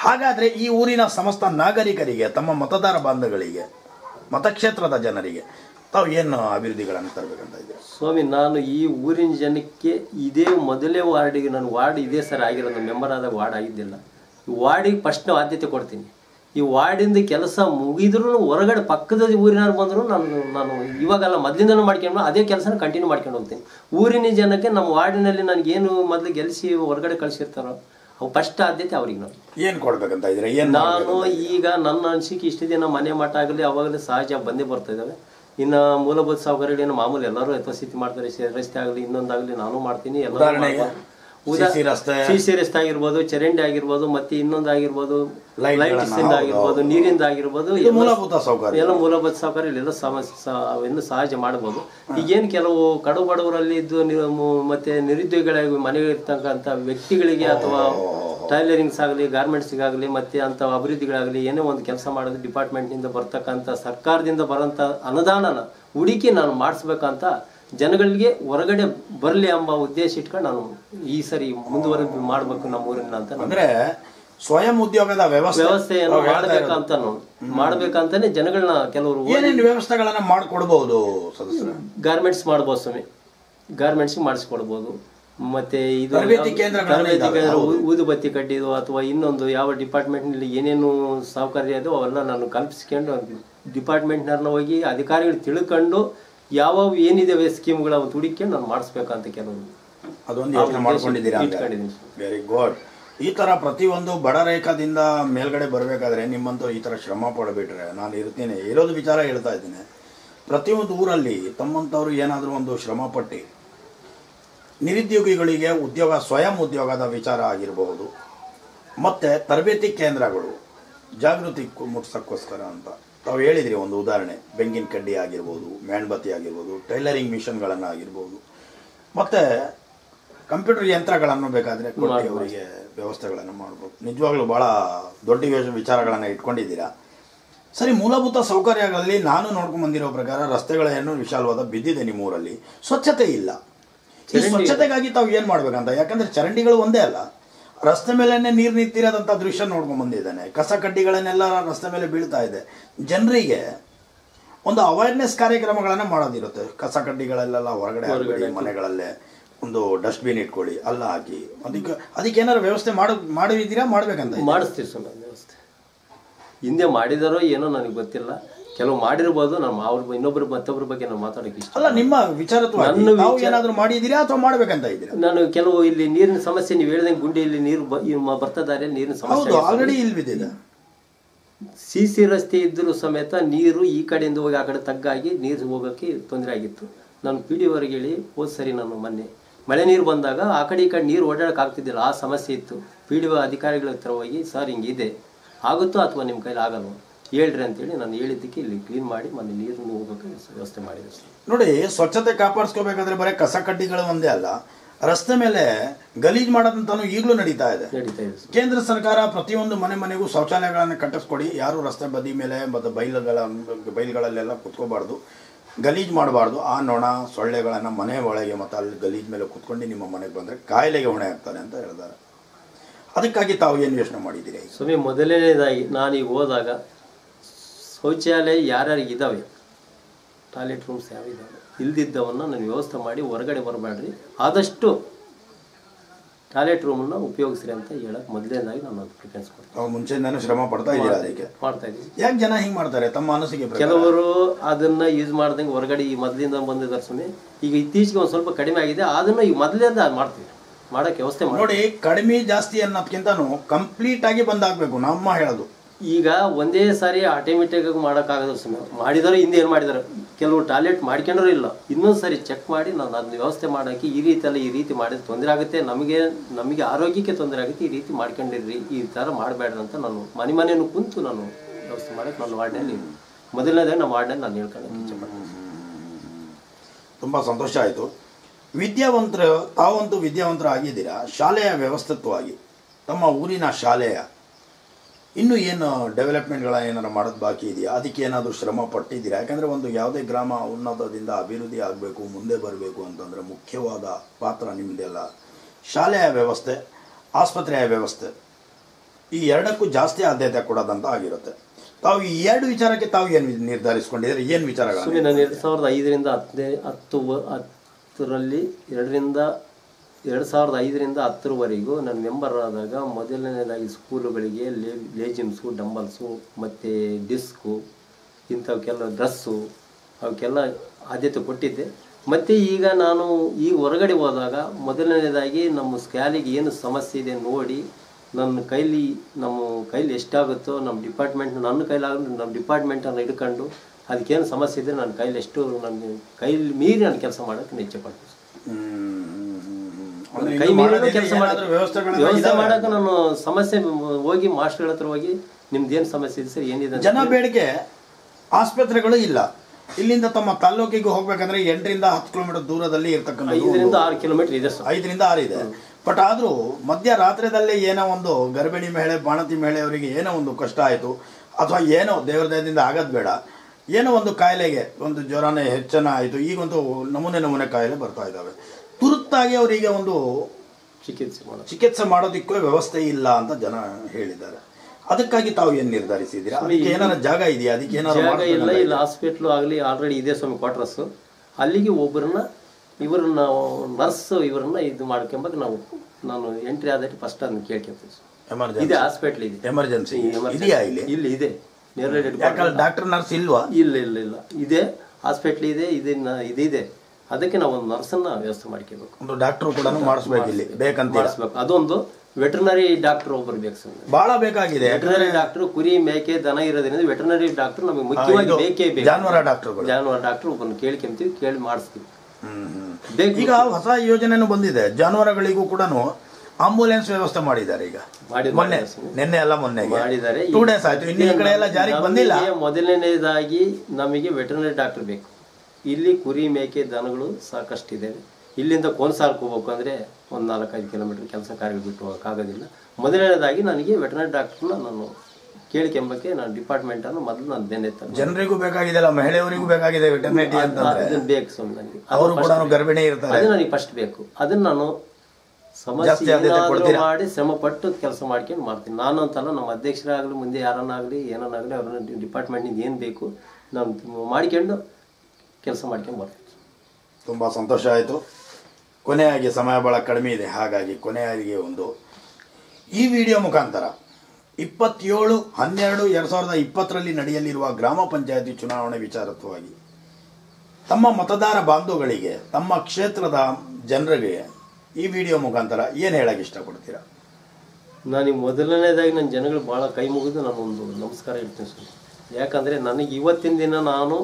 ಹಾಗಾದ್ರೆ ಈ ಊರಿನ ಸಮಸ್ತ ನಾಗರಿಕರಿಗೆ ತಮ್ಮ ಮತದಾರ ಬಾಂಧವಗಳಿಗೆ ಮತಕ್ಷೇತ್ರದ ಜನರಿಗೆ ತಾವು ಏನು ಅಭಿವೃದ್ಧಿಗಳನ್ನು ತರಬೇಕಂತ ಇದ್ದೀರಿ ಸ್ವಾಮಿ ನಾನು ಈ ಊರಿನ ಜನಕ್ಕೆ ಇದೇ ಮೊದಲೇ ವಾರ್ಡಿಗೆ ನಾನು ವಾರ್ಡ್ ಇದೇ ಸರ್ ಆಗಿರೋದು ಮೆಂಬರ್ ಆದಾಗ ವಾರ್ಡ್ ಆಗಿದ್ದಿಲ್ಲ ಈ ವಾರ್ಡಿಗೆ ಫಸ್ಟ್ ಆದ್ಯತೆ ಕೊಡ್ತೀನಿ ಈ ವಾರ್ಡಿಂದ ಕೆಲಸ ಮುಗಿದ್ರು ಹೊರಗಡೆ ಪಕ್ಕದ ಊರಿನವ್ರು ಬಂದ್ರು ನಾನು ನಾನು ಇವಾಗಲ್ಲ ಮೊದಲಿಂದನೂ ಮಾಡ್ಕೊಂಡು ಅದೇ ಕೆಲಸನ ಕಂಟಿನ್ಯೂ ಮಾಡ್ಕೊಂಡು ಹೋಗ್ತೀನಿ ಊರಿನ ಜನಕ್ಕೆ ನಮ್ಮ ವಾರ್ಡಿನಲ್ಲಿ ನನಗೇನು ಮೊದಲು ಗೆಲ್ಲಿಸಿ ಹೊರಗಡೆ ಕಳಿಸಿರ್ತಾರೋ ಅವು ಫಸ್ಟ್ ಆದ್ಯತೆ ಅವ್ರಿಗೆ ನಾನು ಏನು ಕೊಡ್ಬೇಕಂತ ಇದ್ದೀರಿ ಏನು ನಾನು ಈಗ ನನ್ನ ಅನಿಸಿಕೆ ಇಷ್ಟು ದಿನ ಮನೆ ಮಠ ಆಗಲಿ ಅವಾಗಲೇ ಸಹಜ ಬಂದೇ ಬರ್ತಾ ಇದ್ದಾವೆ ಇನ್ನು ಮೂಲಭೂತ ಸೌಕರ್ಯಗಳೇನು ಮಾಮೂಲಿ ಎಲ್ಲರೂ ಯಥಾಸ್ಥಿತಿ ಮಾಡ್ತಾರೆ ಸ- ರಸ್ತೆ ಆಗಲಿ ಇನ್ನೊಂದಾಗಲಿ ನಾನು ಮಾಡ್ತೀನಿ ಎಲ್ಲರೂ ಉದಾಹರಣೆಗೆ ಮಾಡ್ಬೋದು. ಉದಾ- CC ರಸ್ತೆ. CC ರಸ್ತೆ ಆಗಿರ್ಬೋದು ಚರಂಡಿ ಆಗಿರ್ಬೋದು ಮತ್ತೆ ಇನ್ನೊಂದಾಗಿರ್ಬೋದು Light ಲೈಟ್ ಗಳನ್ನ, ಇಂದ ಹೌದು, ಆಗಿರ್ಬೋದು ಹೌದು. ನೀರಿಂದ ಆಗಿರ್ಬೋದು ಇದು ಎಲ್ಲ- ಮೂಲಭೂತ ಸೌಕರ್ಯ ಎಲ್ಲ ಮೂಲಭೂತ ಸೌಕರ್ಯ ಇಲ್ಲೆಲ್ಲ ಸಮಸ್ಯೆ ಸ- ಅವೆಲ್ಲ ಸಹಜ ಮಾಡ್ಬೋದು ಈಗೇನು ಕೆಲವು ಕಡು ಬಡವರಲ್ಲಿ ಇದ್ದು ನಿ- ಮು- ಮತ್ತೆ ನಿರುದ್ಯೋಗಿಗಳಾಗಿ ಮನೆಗಳಿರ್ತಕ್ಕಂಥ ವ್ಯಕ್ತಿಗಳಿಗೆ ಅಥವಾ ಟೈಲರಿಂಗ್ಸ್ ಆಗಲಿ ಗಾರ್ಮೆಂಟ್ಸ್ಗಾಗಲಿ ಮತ್ತೆ ಅಂತ ಅಭಿವೃದ್ಧಿಗಳಾಗಲಿ ಏನೇ ಒಂದು ಕೆಲಸ ಮಾಡೋದು ಡಿಪಾರ್ಟ್ಮೆಂಟ್ನಿಂದ ಬರ್ತಕ್ಕಂಥ ಸರ್ಕಾರದಿಂದ ಬರೋಂಥ ಅನುದಾನನ ಹುಡುಕಿ ನಾನು ಮಾಡಿಸ್ಬೇಕಂತ ಜನಗಳಿಗೆ ಹೊರಗಡೆ ಬರಲಿ ಎಂಬ ಉದ್ದೇಶ ಇಟ್ಕೊಂಡು ನಾನು ಈ ಸರಿ ಮುಂದುವರೆದು ಮಾಡಬೇಕು ನಮ್ಮ ಊರಿನ ಅಂತ ನಾನು ಅಂದ್ರೆ ಸ್ವಯಂ ಉದ್ಯೋಗದ ವ್ಯವಸ್ಥೆ ವ್ಯವಸ್ಥೆಯನ್ನು ತಾವು ಹೇಳ್ತಾ ಇರೋದು. ಮಾಡ್ಬೇಕಂತ ಮಾಡ್ಬೇಕಂತಾನೆ ಜನಗಳನ್ನ ಕೆಲವರು ಏನೇನು ವ್ಯವಸ್ಥೆಗಳನ್ನ ಮಾಡ್ಕೊಡ್ಬಹುದು ಸದಸ್ಯರು ಗಾರ್ಮೆಂಟ್ಸ್ ಮಾಡ್ಬೋದು ಸ್ವಾಮಿ ಗಾರ್ಮೆಂಟ್ಸ್ ಮಾಡಿಸ್ಕೊಡ್ಬೋದು ಮತ್ತೆ ಇದು ತರಬೇತಿ ಕೇಂದ್ರಗಳನ್ನ ತರಬೇತಿ ಇದಾವೆ, ಕೇಂದ್ರ ಹೌದು. ಊ- ಊದುಬತ್ತಿ ಕಡ್ಡಿದು ಅಥವಾ ಇನ್ನೊಂದು ಯಾವ ಡಿಪಾರ್ಟ್ಮೆಂಟ್ನಲ್ಲಿ ಏನೇನು ಸೌಕರ್ಯ ಇದೋ ಅವೆಲ್ಲ ನಾನು ಕಲ್ಪಿಸ್ಕೊಂಡು ಡಿಪಾರ್ಟ್ಮೆಂಟ್ನವ್ರನ್ನ ಹೋಗಿ ಅಧಿಕಾರಿಗಳು ತಿಳ್ಕೊಂಡು ಯಾವ ಏನಿದಾವೆ ಸ್ಕೀಮ್ಗಳು ಅವು ಹುಡುಕೊಂಡು ನಾನು ಮಾಡಿಸ್ಬೇಕಂತ ಕೆಲವರು ಅದೊಂದು ಯೋಚನೆ ಮಾಡ್ಕೊಂಡಿದ್ದೀರಾ ಇಟ್ಕೊಂಡಿದ್ದೀನಿ ವೆರಿ ಗುಡ್ ಈ ತರ ಪ್ರತಿಯೊಂದು ಬಡ ರೇಖಾದಿಂದ ಮೇಲ್ಗಡೆ ಬರಬೇಕಾದ್ರೆ ನಿಮ್ಮಂತವ್ರು ಈ ತರ ಶ್ರಮ ಪಡಬಿಟ್ರೆ ನಾನು ಇರ್ತೀನಿ ಇರೋದು ವಿಚಾರ ಹೇಳ್ತಾ ಇದ್ದೀನಿ ಪ್ರತಿಯೊಂದು ಊರಲ್ಲಿ ತಮ್ಮಂಥವ್ರು ಏನಾದರೂ ಒಂದು ಶ್ರಮ ಪಟ್ಟು ನಿರುದ್ಯೋಗಿಗಳಿಗೆ ಉದ್ಯೋಗ ಸ್ವಯಂ ಉದ್ಯೋಗದ ವಿಚಾರ ಆಗಿರಬಹುದು ಮತ್ತು ತರಬೇತಿ ಕೇಂದ್ರಗಳು ಜಾಗೃತಿ ಕು- ಮುಟ್ಸೋಕ್ಕೋಸ್ಕರ ಅಂತ ತಾವು ಹೇಳಿದ್ರಿ ಒಂದು ಉದಾಹರಣೆ ಬೆಂಗಿನ ಕಡ್ಡಿ ಆಗಿರ್ಬೋದು ಮೇಣಬತ್ತಿ ಆಗಿರ್ಬೋದು ಟೈಲರಿಂಗ್ ಮಿಷನ್ಗಳನ್ನು ಆಗಿರ್ಬೋದು ಮತ್ತು ಕಂಪ್ಯೂಟರ್ ಯಂತ್ರಗಳನ್ನು ಬೇಕಾದರೆ ಕೊಟ್ಟು ಅವರಿಗೆ ವ್ಯವಸ್ಥೆಗಳನ್ನು ಮಾಡ್ಬೋದು ನಿಜವಾಗ್ಲೂ ಭಾಳ ದೊಡ್ಡ ಯೋಜನೆ ವಿಚಾರಗಳನ್ನು ಇಟ್ಕೊಂಡಿದ್ದೀರಾ ಸರಿ ಮೂಲಭೂತ ಸೌಕರ್ಯಗಳಲ್ಲಿ ನಾನು ನೋಡ್ಕೊಂಡ್ ಬಂದಿರೋ ಪ್ರಕಾರ ರಸ್ತೆಗಳೇನು ವಿಶಾಲವಾದ ಬಿದ್ದಿದೆ ನಿಮ್ಮ ಊರಲ್ಲಿ ಸ್ವಚ್ಛತೆ ಇಲ್ಲ ಈ ಸ್ವಚ್ಛತೆಗಾಗಿ ತಾವು ಏನು ಮಾಡ್ಬೇಕಂತ ಯಾಕಂದ್ರೆ ಚರಂಡಿಗಳು ಒಂದೇ ಅಲ್ಲ ರಸ್ತೆ ಮೇಲೆನೆ ನೀರು ನಿಂತಿರೋದಂಥ ದೃಶ್ಯ ನೋಡ್ಕೊಂಡ್ ಬಂದಿದ್ದಾನೆ ಕಸ ಕಡ್ಡಿಗಳನ್ನೆಲ್ಲ ರಸ್ತೆ ಮೇಲೆ ಬೀಳ್ತಾ ಇದೆ ಜನರಿಗೆ ಒಂದು ಅವೇರ್ನೆಸ್ ಕಾರ್ಯಕ್ರಮಗಳನ್ನ ಮಾಡೋದಿರುತ್ತೆ ಕಸ ಕಡ್ಡಿಗಳೆಲ್ಲ ಹೊರಗಡೆ ಹಾಕ್ಬಿಡಿ ಮನೆಗಳಲ್ಲೇ ಒಂದು ಡಸ್ಟ್ಬಿನ್ ಇಟ್ಕೊಳ್ಳಿ ಅಲ್ಲ ಹಾಕಿ ಅದಕ್ಕೆ ಅದಕ್ಕೆ ಏನಾದ್ರು ವ್ಯವಸ್ಥೆ ಮಾಡ ಮಾಡಿದ್ದೀರಾ ಮಾಡ್ಬೇಕಂತ ಇದೆ. ಮಾಡಿಸ್ತೀವಿ ಸರ್ ನಾನು ವ್ಯವಸ್ಥೆ ಹಿಂದೆ ಮಾಡಿದಾರೋ ಏನೋ ನನಗೆ ಗೊತ್ತಿಲ್ಲ ಕೆಲವು ಮಾಡಿರ್ಬೋದು ನಾನು ಅವ್ರ ಇನ್ನೊಬ್ಬರ ಮತ್ತೊಬ್ಬರ ಬಗ್ಗೆ ನಾನು ಮಾತಾಡೋಕೆ ಇಷ್ಟ ಅಲ್ಲ ನಿಮ್ಮ ವಿಚಾರತ್ವಾಗಿ ನನ್ನ ತಾವು ವಿಚಾರ- ಏನಾದ್ರು ಮಾಡಿದ್ದೀರಾ ಅಥವಾ ಮಾಡ್ಬೇಕಂತ ಇದ್ದೀರಾ ನಾನು ಕೆಲವು ಇಲ್ಲಿ ನೀರಿನ ಸಮಸ್ಯೆ ನೀವು ಹೇಳ್ದಂಗೆ ಗುಂಡಿಯಲ್ಲಿ ನೀರು ಬ- ಈ ಮ- ಬರ್ತಾ ದಾರಿಯಲ್ಲಿ ನೀರಿನ ಸಮಸ್ಯೆ ಹೌದು ಆಲ್ರೆಡಿ ಇಲ್ಲಿ ಬಿದ್ದಿದೆ ಸಿ ಸಿ ರಸ್ತೆ ಇದ್ದರೂ ಸಮೇತ ನೀರು ಈ ಕಡೆಯಿಂದ ಹೋಗಿ ಆ ಕಡೆ ತಗ್ಗಾಗಿ ನೀರು ಹೋಗೋಕ್ಕೆ ತೊಂದರೆ ಆಗಿತ್ತು ನಾನು ಪಿ ಡಿ ಅವರಿಗೆ ಹೇಳಿ ಹೋದ್ ಸರಿ ನಾನು ಮೊನ್ನೆ ಮಳೆ ನೀರು ಬಂದಾಗ ಆ ಕಡೆ ಈ ಕಡೆ ನೀರು ಓಡಾಡಕ್ಕೆ ಆಗ್ತಿದ್ದಿಲ್ಲ ಆ ಸಮಸ್ಯೆ ಇತ್ತು ಪಿ ಡಿ ಒ ಅಧಿಕಾರಿಗಳ ಹತ್ರ ಹೋಗಿ ಸರ್ ಹಿಂಗಿದೆ ಆಗುತ್ತೋ ಅಥವಾ ನಿಮ್ಮ ಕೈಲಿ ಆಗಲ್ವೋ ಹೇಳ್ರಿ ಅಂತೇಳಿ ನಾನು ಹೇಳಿದ್ದಕ್ಕೆ ಇಲ್ಲಿ ಕ್ಲೀನ್ ಮಾಡಿ ಮೊನ್ನೆ ನೀರು ಹೋಗೋಕ್ಕೆ ವ್ಯವಸ್ಥೆ ಮಾಡಿದೆ ಸರ್ ನೋಡಿ ಸ್ವಚ್ಛತೆ ಕಾಪಾಡಿಸ್ಕೋಬೇಕಾದ್ರೆ ಬರೀ ಕಸ ಕಡ್ಡಿಗಳು ಒಂದೇ ಅಲ್ಲ ರಸ್ತೆ ಮೇಲೆ ಗಲೀಜ್ ಮಾಡೋದಂತಾನು ಈಗಲೂ ನಡೀತಾ ಇದೆ ನಡೀತಾ ಇದೆ ಸರ್ ಕೇಂದ್ರ ಸರ್ಕಾರ ಪ್ರತಿಯೊಂದು ಮನೆ ಮನೆಗೂ ಶೌಚಾಲಯಗಳನ್ನು ಕಟ್ಟಿಸ್ಕೊಡಿ ಯಾರು ರಸ್ತೆ ಬದಿ ಮೇಲೆ ಮತ್ತು ಬೈಲುಗಳ ಬೈಲುಗಳಲ್ಲೆಲ್ಲ ಕುತ್ಕೋಬಾರ್ದು ಗಲೀಜ್ ಮಾಡಬಾರ್ದು ಆ ನೊಣ ಸೊಳ್ಳೆಗಳನ್ನು ಮನೆ ಒಳಗೆ ಮತ್ತು ಅಲ್ಲಿ ಗಲೀಜ್ ಮೇಲೆ ಕುತ್ಕೊಂಡು ನಿಮ್ಮ ಮನೆಗೆ ಬಂದರೆ ಕಾಯಿಲೆಗೆ ಹೊಣೆ ಆಗ್ತಾರೆ ಅಂತ ಹೇಳ್ತಾರೆ ಅದಕ್ಕಾಗಿ ತಾವು ಏನು ಯೋಚನೆ ಮಾಡಿದ್ದೀರಿ ಸ್ವಾಮಿ ಮೊದಲನೇದಾಗಿ ನಾನೀಗ ಹೋದಾಗ ಶೌಚಾಲಯ ಯಾರ್ಯಾರಿಗೆ ಇದ್ದಾವೆ ಟಾಯ್ಲೆಟ್ ರೂಮ್ಸ್ ಯಾವಿದ್ದಾವೆ ಇಲ್ದಿದ್ದವನ್ನ ನಾನು ವ್ಯವಸ್ಥೆ ಮಾಡಿ ಹೊರಗಡೆ ಬರಬೇಡ್ರಿ ಆದಷ್ಟು ಟಾಯ್ಲೆಟ್ ರೂಮನ್ನ ಉಪಯೋಗಿಸ್ರಿ ಅಂತ ಹೇಳಕ್ ಮೊದಲನೇದಾಗಿ ನಾನು ಅದು ಪ್ರಿಫರೆನ್ಸ್ ಕೊಡ್ತೀನಿ ತಾವು ಮುಂಚೆಯಿಂದನೂ ಶ್ರಮ ಪಡ್ತಾ ಇದ್ದೀರಾ ಅದಕ್ಕೆ ಮಾಡ್ತಾ ಇದ್ದೀನಿ ಯಾಕೆ ಜನ ಹಿಂಗೆ ಮಾಡ್ತಾರೆ ತಮ್ಮ ಅನಿಸಿಕೆ ಪ್ರಕಾರ? ಕೆಲವರು ಅದನ್ನ ಯೂಸ್ ಮಾಡ್ದಂಗೆ ಹೊರಗಡೆ ಈ ಮೊದಲಿಂದ ಬಂದಿದ್ದಾರೆ ಸ್ವಾಮಿ ಈಗ ಇತ್ತೀಚೆಗೆ ಒಂದು ಸ್ವಲ್ಪ ಕಡಿಮೆ ಆಗಿದೆ ಅದನ್ನ ಈಗ ಮೊದಲಿಂದ ಮಾಡ್ತೀವಿ ಮಾಡಕ್ಕೆ ವ್ಯವಸ್ಥೆ ಮಾಡಿ ನೋಡಿ ಕಡಿಮೆ ಜಾಸ್ತಿ ಅನ್ನೋದ್ಕಿಂತನೂ ಕಂಪ್ಲೀಟ್ ಆಗಿ ಬಂದಾಗಬೇಕು ನಮ್ಮ ಹೇಳೋದು ಈಗ ಒಂದೇ ಸಾರಿ ಆಟೋಮೆಟಿಕ್ ಆಗಿ ಮಾಡೋಕ್ಕಾಗಲ್ಲ ಸುಮ್ಮನೆ ಮಾಡಿದಾರೆ ಹಿಂದೆ ಏನು ಮಾಡಿದಾರೆ ಕೆಲವು ಟಾಯ್ಲೆಟ್ ಮಾಡ್ಕೊಂಡ್ರು ಇಲ್ಲ ಇನ್ನೊಂದು ಸಾರಿ ಚೆಕ್ ಮಾಡಿ ನಾನು ಅದನ್ನ ವ್ಯವಸ್ಥೆ ಮಾಡೋಕ್ಕೆ ಈ ರೀತಿ ಎಲ್ಲ ಈ ರೀತಿ ಮಾಡಿದ್ರೆ ತೊಂದರೆ ಆಗುತ್ತೆ ನಮಗೆ ನಮಗೆ ಆರೋಗ್ಯಕ್ಕೆ ತೊಂದರೆ ಆಗುತ್ತೆ ಈ ರೀತಿ ಮಾಡ್ಕೊಂಡಿರ್ರಿ ಈ ಥರ ಮಾಡಬೇಡ್ರಿ ಅಂತ ನಾನು ಮನೆ ಮನೆಯನ್ನು ಕುಂತು ನಾನು ವ್ಯವಸ್ಥೆ ಮಾಡೋಕ್ಕೆ ನನ್ನ ವಾರ್ಡ್ನಲ್ಲಿ ಮೊದಲನೇದಾಗಿ ನಮ್ಮ ವಾರ್ಡ್ನಲ್ಲಿ ನಾನು ಹೇಳ್ಕೊಳ್ಳೋಕೆ ಇಷ್ಟಪಡ್ತೀನಿ ತುಂಬ ಸಂತೋಷ ಆಯಿತು ವಿದ್ಯಾವಂತರು ತಾವಂತೂ ವಿದ್ಯಾವಂತರು ಆಗಿದ್ದೀರಾ ಶಾಲೆಯ ವ್ಯವಸ್ಥಿತವಾಗಿ ತಮ್ಮ ಊರಿನ ಶಾಲೆಯ ಇನ್ನೂ ಏನು ಡೆವಲಪ್ಮೆಂಟ್ಗಳ ಏನಾರು ಮಾಡೋದು ಬಾಕಿ ಇದೆಯಾ ಅದಕ್ಕೆ ಏನಾದರೂ ಶ್ರಮ ಪಟ್ಟಿದ್ದೀರಾ ಯಾಕಂದರೆ ಒಂದು ಯಾವುದೇ ಗ್ರಾಮ ಉನ್ನತದಿಂದ ಅಭಿವೃದ್ಧಿ ಆಗಬೇಕು ಮುಂದೆ ಬರಬೇಕು ಅಂತಂದರೆ ಮುಖ್ಯವಾದ ಪಾತ್ರ ನಿಮ್ಮದೆಲ್ಲ ಶಾಲೆಯ ವ್ಯವಸ್ಥೆ ಆಸ್ಪತ್ರೆಯ ವ್ಯವಸ್ಥೆ ಈ ಎರಡಕ್ಕೂ ಜಾಸ್ತಿ ಆದ್ಯತೆ ಕೊಡೋದಂತ ಆಗಿರುತ್ತೆ ತಾವು ಈ ಎರಡು ವಿಚಾರಕ್ಕೆ ತಾವು ಏನು ನಿರ್ಧರಿಸ್ಕೊಂಡಿದ್ದೀರಿ ಏನು ವಿಚಾರಗಳು ಸುಮ್ಮನೆ ನಾನು ಎರಡು ಸಾವಿರದ ಐದರಿಂದ ಹತ್ತನೇ ಹತ್ತು ವ- ಹತ್ತರಲ್ಲಿ ಎರಡರಿಂದ ಎರಡು ಸಾವಿರದ ಐದರಿಂದ ಹತ್ತರವರೆಗೂ ನಾನು ಮೆಂಬರ್ ಆದಾಗ ಮೊದಲನೇದಾಗಿ ಸ್ಕೂಲುಗಳಿಗೆ ಲೇ ಲೇಜಿಮ್ಸು ಡಂಬಲ್ಸು ಮತ್ತು ಡಿಸ್ಕು ಇಂಥವಕ್ಕೆಲ್ಲ ಡ್ರೆಸ್ಸು ಅವಕ್ಕೆಲ್ಲ ಆದ್ಯತೆ ಕೊಟ್ಟಿದ್ದೆ ಮತ್ತು ಈಗ ನಾನು ಈಗ ಹೊರಗಡೆ ಹೋದಾಗ ಮೊದಲನೇದಾಗಿ ನಮ್ಮ ಸ್ಕ್ಯಾಲಿಗೆ ಏನು ಸಮಸ್ಯೆ ಇದೆ ನೋಡಿ ನನ್ನ ಕೈಲಿ ನಮ್ಮ ಕೈಲಿ ಎಷ್ಟಾಗುತ್ತೋ ನಮ್ಮ ಡಿಪಾರ್ಟ್ಮೆಂಟ್ ನನ್ನ ಕೈಲಾಗಲಿ ನಮ್ಮ ಡಿಪಾರ್ಟ್ಮೆಂಟನ್ನು ಹಿಡ್ಕೊಂಡು ಅದಕ್ಕೇನು ಸಮಸ್ಯೆ ಇದೆ ನನ್ನ ಕೈಲಿ ಎಷ್ಟು ನನ್ನ ಕೈಲಿ ಮೀರಿ ನಾನು ಕೆಲಸ ಮಾಡೋಕ್ಕೆ ನಿಶ್ಚಯ ಪಡ್ತೀನಿ ಕೈ ಮೀರಿ ಕೆಲಸ ಮಾಡೋದು ವ್ಯವಸ್ಥೆಗಳನ್ನ ವ್ಯವಸ್ಥೆ ಇದಾವೆ? ಮಾಡೋಕೆ ನಾನು ಸಮಸ್ಯೆ ಹೋಗಿ ಮಾಸ್ಟರ್ಗಳ ಹತ್ರ ಹೋಗಿ ನಿಮ್ದು ಏನು ಸಮಸ್ಯೆ ಇದೆ ಸರ್ ಏನಿದೆ ಅಂತ ಜನ ಬೇಡಿಕೆ ಆಸ್ಪತ್ರೆಗಳು ಇಲ್ಲ ಇಲ್ಲಿಂದ ತಮ್ಮ ತಾಲ್ಲೂಕಿಗೆ ಹೋಗ್ಬೇಕಂದ್ರೆ ಎಂಟರಿಂದ ಹತ್ತು ಕಿಲೋಮೀಟರ್ ದೂರದಲ್ಲಿ ಇರ್ತಕ್ಕಂಥ ಐದರಿಂದ ಆರು ಕಿಲೋಮೀಟರ್ ಇದೆ ಸರ್ ಐದರಿಂದ ಆರು ಇದೆ ಬಟ್ ಆದರೂ ಮಧ್ಯರಾತ್ರಿದಲ್ಲಿ ಏನೋ ಒಂದು ಗರ್ಭಿಣಿ ಮಹಿಳೆ ಬಾಣತಿ ಮಹಿಳೆಯವರಿಗೆ ಏನೋ ಒಂದು ಕಷ್ಟ ಆಯಿತು ಅಥವಾ ಏನೋ ದೇವರ ದಯದಿಂದ ಆಗೋದು ಬೇಡ ಏನೋ ಒಂದು ಕಾಯಿಲೆಗೆ ಒಂದು ಜ್ವರನೇ ಹೆಚ್ಚನ ಆಯಿತು ಈಗೊಂದು ನಮೂನೆ ನಮೂನೆ ಕಾಯಿಲೆ ಬರ್ತಾ ಇದ್ದಾವೆ ತುರ್ತಾಗಿ ಅವರಿಗೆ ಒಂದು ಚಿಕಿತ್ಸೆ ಮಾಡೋದು ಚಿಕಿತ್ಸೆ ಮಾಡೋದಕ್ಕೂ ವ್ಯವಸ್ಥೆ ಇಲ್ಲ ಅಂತ ಜನ ಹೇಳಿದ್ದಾರೆ ಅದಕ್ಕಾಗಿ ತಾವು ಏನು ನಿರ್ಧರಿಸಿದ್ದೀರಾ ಅದಕ್ಕೆ ಏನಾರ ಜಾಗ ಇದೆಯಾ ಅದಕ್ಕೆ ಏನಾರ ಜಾಗ ಇಲ್ಲ ಇಲ್ಲ ಹಾಸ್ಪಿಟ್ಲು ಆಗಲಿ ಆಲ್ರೆಡಿ ಇದೆ ಸ್ವಾಮಿ ಕ್ವಾರ್ಟರ್ಸು ಅಲ್ಲಿಗೆ ಒಬ್ಬರನ್ನ ಇವ್ರನ್ನ ನರ್ಸ್ ಇವ್ರನ್ನ ಇದು ಮಾಡ್ಕೊಂಬಕ್ಕೆ ನಾವು ನಾನು ಎಂಟ್ರಿ ಆದಕ್ಕೆ ಫಸ್ಟ್ ಅದನ್ನ ಕೇಳ್ಕೊಂತೀವಿ ಸರ್. ಎಮರ್ಜೆನ್ಸಿ ಇದೆ ಹಾಸ್ಪಿಟ್ಲ್ ಇದೆ ಎಮರ್ಜೆನ್ಸಿ Emergency. ಇದೆಯಾ ಇಲ್ಲಿ ಇಲ್ಲಿ ಇದೆ ನೇರಳೆ ಯಾಕಂದ್ರೆ ಡಾಕ್ಟರ್ ನರ್ಸ್ ಇಲ್ವಾ ಇಲ್ಲ ಇಲ್ಲ ಇಲ್ಲ ಇದೆ ಹಾಸ್ಪಿಟ್ಲ್ ಇದೆ ಇದನ್ನ ಇದಿದೆ ಅದಕ್ಕೆ ನಾವು ಒಂದು ನರ್ಸನ್ನ ವ್ಯವಸ್ಥೆ ಮಾಡ್ಕೋಬೇಕು ಒಂದು ಡಾಕ್ಟರ್ ಕೂಡ ಮಾಡಿಸ್ಬೇಕು ಇಲ್ಲಿ ಬೇಕಂತ ಮಾಡಿಸ್ಬೇಕು ಅದೊಂದು ವೆಟರ್ನರಿ ಡಾಕ್ಟರ್ ಒಬ್ಬರು ಬೇಕು ಸರ್ ಬಹಳ ಬೇಕಾಗಿದೆ ವೆಟರ್ನರಿ ಡಾಕ್ಟರ್ ಕುರಿ ಮೇಕೆ ದನ ಇರೋದ್ರಿಂದ ವೆಟರ್ನರಿ ಡಾಕ್ಟರ್ ನಮಗೆ ಮುಖ್ಯವಾಗಿ ಇದು ಬೇಕೇ ಬೇಕು ಜಾನುವಾರ ಡಾಕ್ಟರ್ಗಳು ಜಾನುವಾರು ಡಾಕ್ಟರ್ ಒಬ್ಬನ ಕೇಳ್ಕೊಂತೀವಿ ಕೇಳಿ ಮಾಡಿಸ್ತೀವಿ ಹ್ಮ್, ಹ್ಮ್. ಬೇಕು ಈಗ ಹೊಸ ಯೋಜನೆನೂ ಬಂದಿದೆ ಜಾನುವಾರುಗಳಿಗೂ ಕೂಡ ಆಂಬುಲೆನ್ಸ್ ವ್ಯವಸ್ಥೆ ಮಾಡಿದ್ದಾರೆ ಈಗ ಮಾಡಿದ್ದಾರೆ ಮೊನ್ನೆ ನಿನ್ನೆ ಎಲ್ಲ ಮೊನ್ನೆಗೆ ಮಾಡಿದ್ದಾರೆ ಟೂ ಡೇಸ್ ಆಯ್ತು ಇನ್ನು ಈ ಕಡೆ ಎಲ್ಲ ಜಾರಿಗೆ ಬಂದಿಲ್ಲ ನಮಗೆ ಮೊದಲನೇದಾಗಿ ನಮಗೆ ವೆಟರ್ನರಿ ಡಾಕ್ಟರ್ ಬೇಕು ಇಲ್ಲಿ ಕುರಿ ಮೇಕೆ ದನಗಳು ಸಾಕಷ್ಟಿದೆ ಇಲ್ಲಿಂದ ಕೋನ್ಸಾರ್ಕ್ ಹೋಗ್ಬೇಕು ಅಂದ್ರೆ ಒಂದು ನಾಲ್ಕೈದು ಕಿಲೋಮೀಟರ್ ಕೆಲಸ ಕಾರ್ಯಗಳು ಬಿಟ್ಟು ಹೋಗೋಕ್ಕಾಗೋದಿಲ್ಲ ಮೊದಲನೇದಾಗಿ ನನಗೆ ವೆಟರ್ನರಿ ಡಾಕ್ಟರ್ನ ನಾನು ಕೇಳ್ಕೊಂಬಕ್ಕೆ ನಾನು ಡಿಪಾರ್ಟ್ಮೆಂಟನ್ನು ಮೊದಲು ನಾನು ಬೆನ್ನೆತ್ತಾನೆ ಜನರಿಗೂ ಬೇಕಾಗಿದೆಲ್ಲ ಮಹಿಳೆಯರಿಗೂ ಬೇಕಾಗಿದೆ ವೆಟರ್ನಿಟಿ ಅಂತಂದ್ರೆ ಅದನ್ನ ಬೇಕು ಸ್ವಾಮಿ ನನಗೆ ಅವರು ಕೂಡ ಗರ್ಭಿಣಿ ಇರ್ತಾರೆ ಅದು ನನಗೆ ಫಸ್ಟ್ ಬೇಕು ಅದನ್ನ ನಾನು ಸಮಸ್ಯೆ ಜಾಸ್ತಿ ಆದ್ಯತೆ ಏನಾದ್ರೂ ಕೊಡ್ತೀರಾ? ಮಾಡಿ ಶ್ರಮ ಪಟ್ಟು ಕೆಲಸ ಮಾಡ್ಕೊಂಡು ಮಾಡ್ತೀನಿ ನಾನು ಅಂತಲ್ಲ ನಮ್ಮ ಅಧ್ಯಕ್ಷರಾಗಲಿ ಮುಂದೆ ಯಾರನ್ನಾಗಲಿ ಏನನ್ನಾಗಲಿ ಅವ್ರನ್ನ ಡಿಪಾರ್ಟ್ಮೆಂಟಿಂದ ಏನು ಬೇಕು ನಾನು ಮಾಡ್ಕೊಂಡು ಕೆಲಸ ಮಾಡ್ಕೊಂಡು ಬರ್ತೀನಿ ತುಂಬ ಸಂತೋಷ ಆಯಿತು ಕೊನೆಯಾಗಿ ಸಮಯ ಭಾಳ ಕಡಿಮೆ ಇದೆ ಹಾಗಾಗಿ ಕೊನೆಯಾಗಿ ಒಂದು ಈ ವಿಡಿಯೋ ಮುಖಾಂತರ ಇಪ್ಪತ್ತೇಳು ಹನ್ನೆರಡು ಎರಡು ಸಾವಿರದ ಇಪ್ಪತ್ತರಲ್ಲಿ ನಡೆಯಲಿರುವ ಗ್ರಾಮ ಪಂಚಾಯತಿ ಚುನಾವಣೆ ವಿಚಾರತ್ವವಾಗಿ ತಮ್ಮ ಮತದಾರ ಬಾಂಧವಗಳಿಗೆ ತಮ್ಮ ಕ್ಷೇತ್ರದ ಜನರಿಗೆ ಈ ವಿಡಿಯೋ ಮುಖಾಂತರ ಏನು ಹೇಳಕ್ಕೆ ಇಷ್ಟಪಡ್ತೀರಾ ನನಗೆ ಮೊದಲನೇದಾಗಿ ನನ್ನ ಜನಗಳು ಭಾಳ ಕೈ ಮುಗಿದು ನಾನು ಒಂದು ನಮಸ್ಕಾರ ಇಡ್ತೀನಿ ಸರ್ ಯಾಕಂದರೆ ನನಗೆ ಇವತ್ತಿನ ದಿನ ನಾನು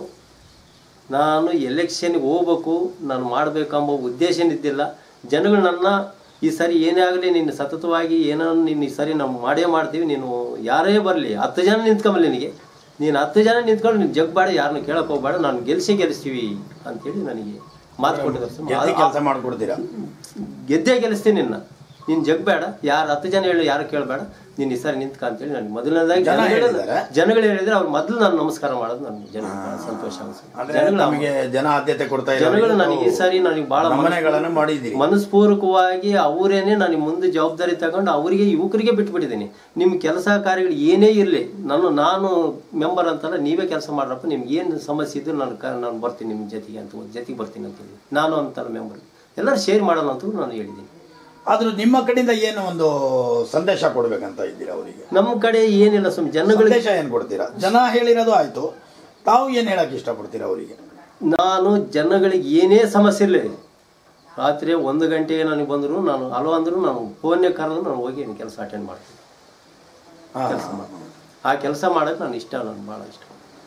ನಾನು ಎಲೆಕ್ಷನ್ಗೆ ಹೋಗ್ಬೇಕು ನಾನು ಮಾಡಬೇಕೆಂಬ ಉದ್ದೇಶ ಇದ್ದಿಲ್ಲ ಜನಗಳು ನನ್ನ ಈ ಸರಿ ಏನೇ ಆಗಲಿ ನೀನು ಸತತವಾಗಿ ಏನೋ ನೀನು ಈ ಸರಿ ನಾವು ಮಾಡೇ ಮಾಡ್ತೀವಿ ನೀನು ಯಾರೇ ಬರಲಿ ಹತ್ತು ಜನ ನಿಂತ್ಕೊಂಬಲ್ಲಿ ನಿನಗೆ ನೀನು ಹತ್ತು ಜನ ನಿಂತ್ಕೊಂಡು ನೀನು ಜಗ್ಬೇಡ ಯಾರನ್ನ ಕೇಳಕ್ಕೆ ಹೋಗ್ಬೇಡ ನಾನು ಗೆಲ್ಸೇ ಗೆಲ್ಲಿಸ್ತೀವಿ ಅಂತೇಳಿ ನನಗೆ ಮಾತು ಕೊಟ್ಟಿದ್ದಾರೆ ಸರ್. ಗೆದ್ದು ಕೆಲಸ ಮಾಡಿಕೊಡ್ತೀರಾ ಗೆದ್ದೇ ಗೆಲ್ಲಿಸ್ತೀನಿ ನಿನ್ನ ನೀನ್ ಜಗ್ಬೇಡ ಯಾರು ಹತ್ತು ಜನ ಹೇಳಿ ಯಾರು ಕೇಳಬೇಡ ನೀನ್ ಈ ಸಾರಿ ನಿಂತ್ಕ ಅಂತೇಳಿ ನನಗೆ ಮೊದಲನೇದಾಗಿ ಜನ ಜನಗಳು ಹೇಳಿದ್ದಾರೆ? ಜನಗಳು ಹೇಳಿದ್ರೆ ಅವ್ರು ಮೊದಲು ನಾನು ನಮಸ್ಕಾರ ಮಾಡೋದು ನನಗೆ ಜನ ಸಂತೋಷ ಅನ್ಸುತ್ತೆ ಅಂದ್ರೆ ನಮಗೆ ಜನ ಆದ್ಯತೆ ಕೊಡ್ತಾ ಜನಗಳು ಇದ್ದಾರೆ ನನಗೆ ಈ ಸಾರಿ ನನಗೆ ಬಹಳ ನಮನೆಗಳನ್ನು ಮಾಡಿದ್ದೀರಿ ಮನಸ್ಪೂರ್ವಕವಾಗಿ ಅವರೇನೆ ನನಗೆ ಮುಂದೆ ಜವಾಬ್ದಾರಿ ತಗೊಂಡು ಅವರಿಗೆ ಯುವಕರಿಗೆ ಬಿಟ್ಬಿಟ್ಟಿದ್ದೀನಿ ನಿಮ್ಮ ಕೆಲಸ ಕಾರ್ಯಗಳು ಏನೇ ಇರಲಿ ನಾನು ನಾನು ಮೆಂಬರ್ ಅಂತಲ್ಲ ನೀವೇ ಕೆಲಸ ಮಾಡ್ರಪ್ಪ ನಿಮ್ಗೆ ಏನು ಸಮಸ್ಯೆ ಇದ್ರು ನಾನು ಕ- ನಾನು ಬರ್ತೀನಿ ನಿಮ್ಮ ಜೊತೆಗೆ ಅಂತ ಜೊತೆಗೆ ಬರ್ತೀನಿ ಅಂತ ಹೇಳಿ ನಾನು ಅಂತಲ್ಲ ಮೆಂಬರ್ ಎಲ್ಲರೂ ಶೇರ್ ಮಾಡೋಣ ಅಂತ ನಾನು ಹೇಳಿದ್ದೀನಿ ಆದ್ರೂ ನಿಮ್ಮ ಕಡೆಯಿಂದ ಏನು ಒಂದು ಸಂದೇಶ ಕೊಡ್ಬೇಕಂತ ಇದ್ದೀರಾ ಅವರಿಗೆ ನಮ್ಮ ಕಡೆ ಏನಿಲ್ಲ ಸುಮ್ಮನೆ ಜನಗಳು ಸಂದೇಶ ಏನು ಕೊಡ್ತೀರಾ ಜನ ಹೇಳಿರೋದು ಆಯ್ತು ತಾವು ಏನು ಹೇಳಕ್ ಇಷ್ಟಪಡ್ತೀರಾ ಅವರಿಗೆ ನಾನು ಜನಗಳಿಗೆ ಏನೇ ಸಮಸ್ಯೆ ಇರಲಿ ರಾತ್ರಿ ಒಂದು ಗಂಟೆಗೆ ನನಗೆ ಬಂದರು ನಾನು ಹಲೋ ಅಂದ್ರು ನಾನು ಫೋನ್ನೇ ಕರೆದು ನಾನು ಹೋಗಿ ಕೆಲಸ ಅಟೆಂಡ್ ಮಾಡ್ತೀನಿ ಕೆಲಸ ಮಾಡ್ತೀನಿ ಆ ಕೆಲಸ ಮಾಡೋಕ್ಕೆ ನಾನು ಇಷ್ಟ ನಾನು ಭಾಳ ಇಷ್ಟ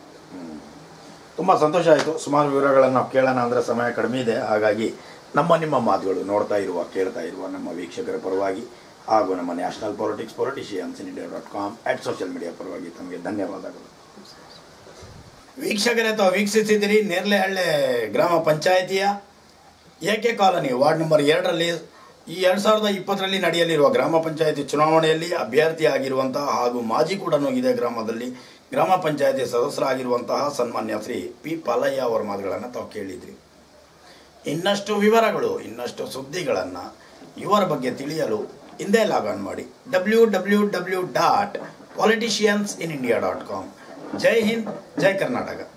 ತುಂಬ ಸಂತೋಷ ಆಯಿತು ಸುಮಾರು ವಿವರಗಳನ್ನು ನಾವು ಕೇಳೋಣ ಅಂದರೆ ಸಮಯ ಕಡಿಮೆ ಇದೆ ಹಾಗಾಗಿ ನಮ್ಮ ನಿಮ್ಮ ಮಾತುಗಳು ನೋಡ್ತಾ ಇರುವ ಕೇಳ್ತಾ ಇರುವ ನಮ್ಮ ವೀಕ್ಷಕರ ಪರವಾಗಿ ಹಾಗೂ ನಮ್ಮ national politics politicians in India dot com at social media ಪರವಾಗಿ ತಮಗೆ ಧನ್ಯವಾದಗಳು ವೀಕ್ಷಕರೇ ತಾವು ವೀಕ್ಷಿಸಿದಿರಿ ನೇರ್ಲೆಹಳ್ಳೆ ಗ್ರಾಮ ಪಂಚಾಯಿತಿಯ A K colony ward number ಎರಡರಲ್ಲಿ ಈ ಎರಡು ಸಾವಿರದ ಇಪ್ಪತ್ತರಲ್ಲಿ ನಡೆಯಲಿರುವ ಗ್ರಾಮ ಪಂಚಾಯಿತಿ ಚುನಾವಣೆಯಲ್ಲಿ ಅಭ್ಯರ್ಥಿಯಾಗಿರುವಂತಹ ಹಾಗೂ ಮಾಜಿ ಕೂಡ ಇದೇ ಗ್ರಾಮದಲ್ಲಿ ಗ್ರಾಮ ಪಂಚಾಯಿತಿ ಸದಸ್ಯರಾಗಿರುವಂತಹ ಸನ್ಮಾನ್ಯ ಶ್ರೀ ಪಿ ಪಾಲಯ್ಯ ಅವರ ಮಾತುಗಳನ್ನು ತಾವು ಕೇಳಿದ್ರಿ ಇನ್ನಷ್ಟು ವಿವರಗಳು ಇನ್ನಷ್ಟು ಸುದ್ದಿಗಳನ್ನು ಇವರ ಬಗ್ಗೆ ತಿಳಿಯಲು ಹಿಂದೆ ಲಾಗ್ ಆನ್ ಮಾಡಿ W W W dot politicians in India dot com ಜೈ ಹಿಂದ್ ಜೈ ಕರ್ನಾಟಕ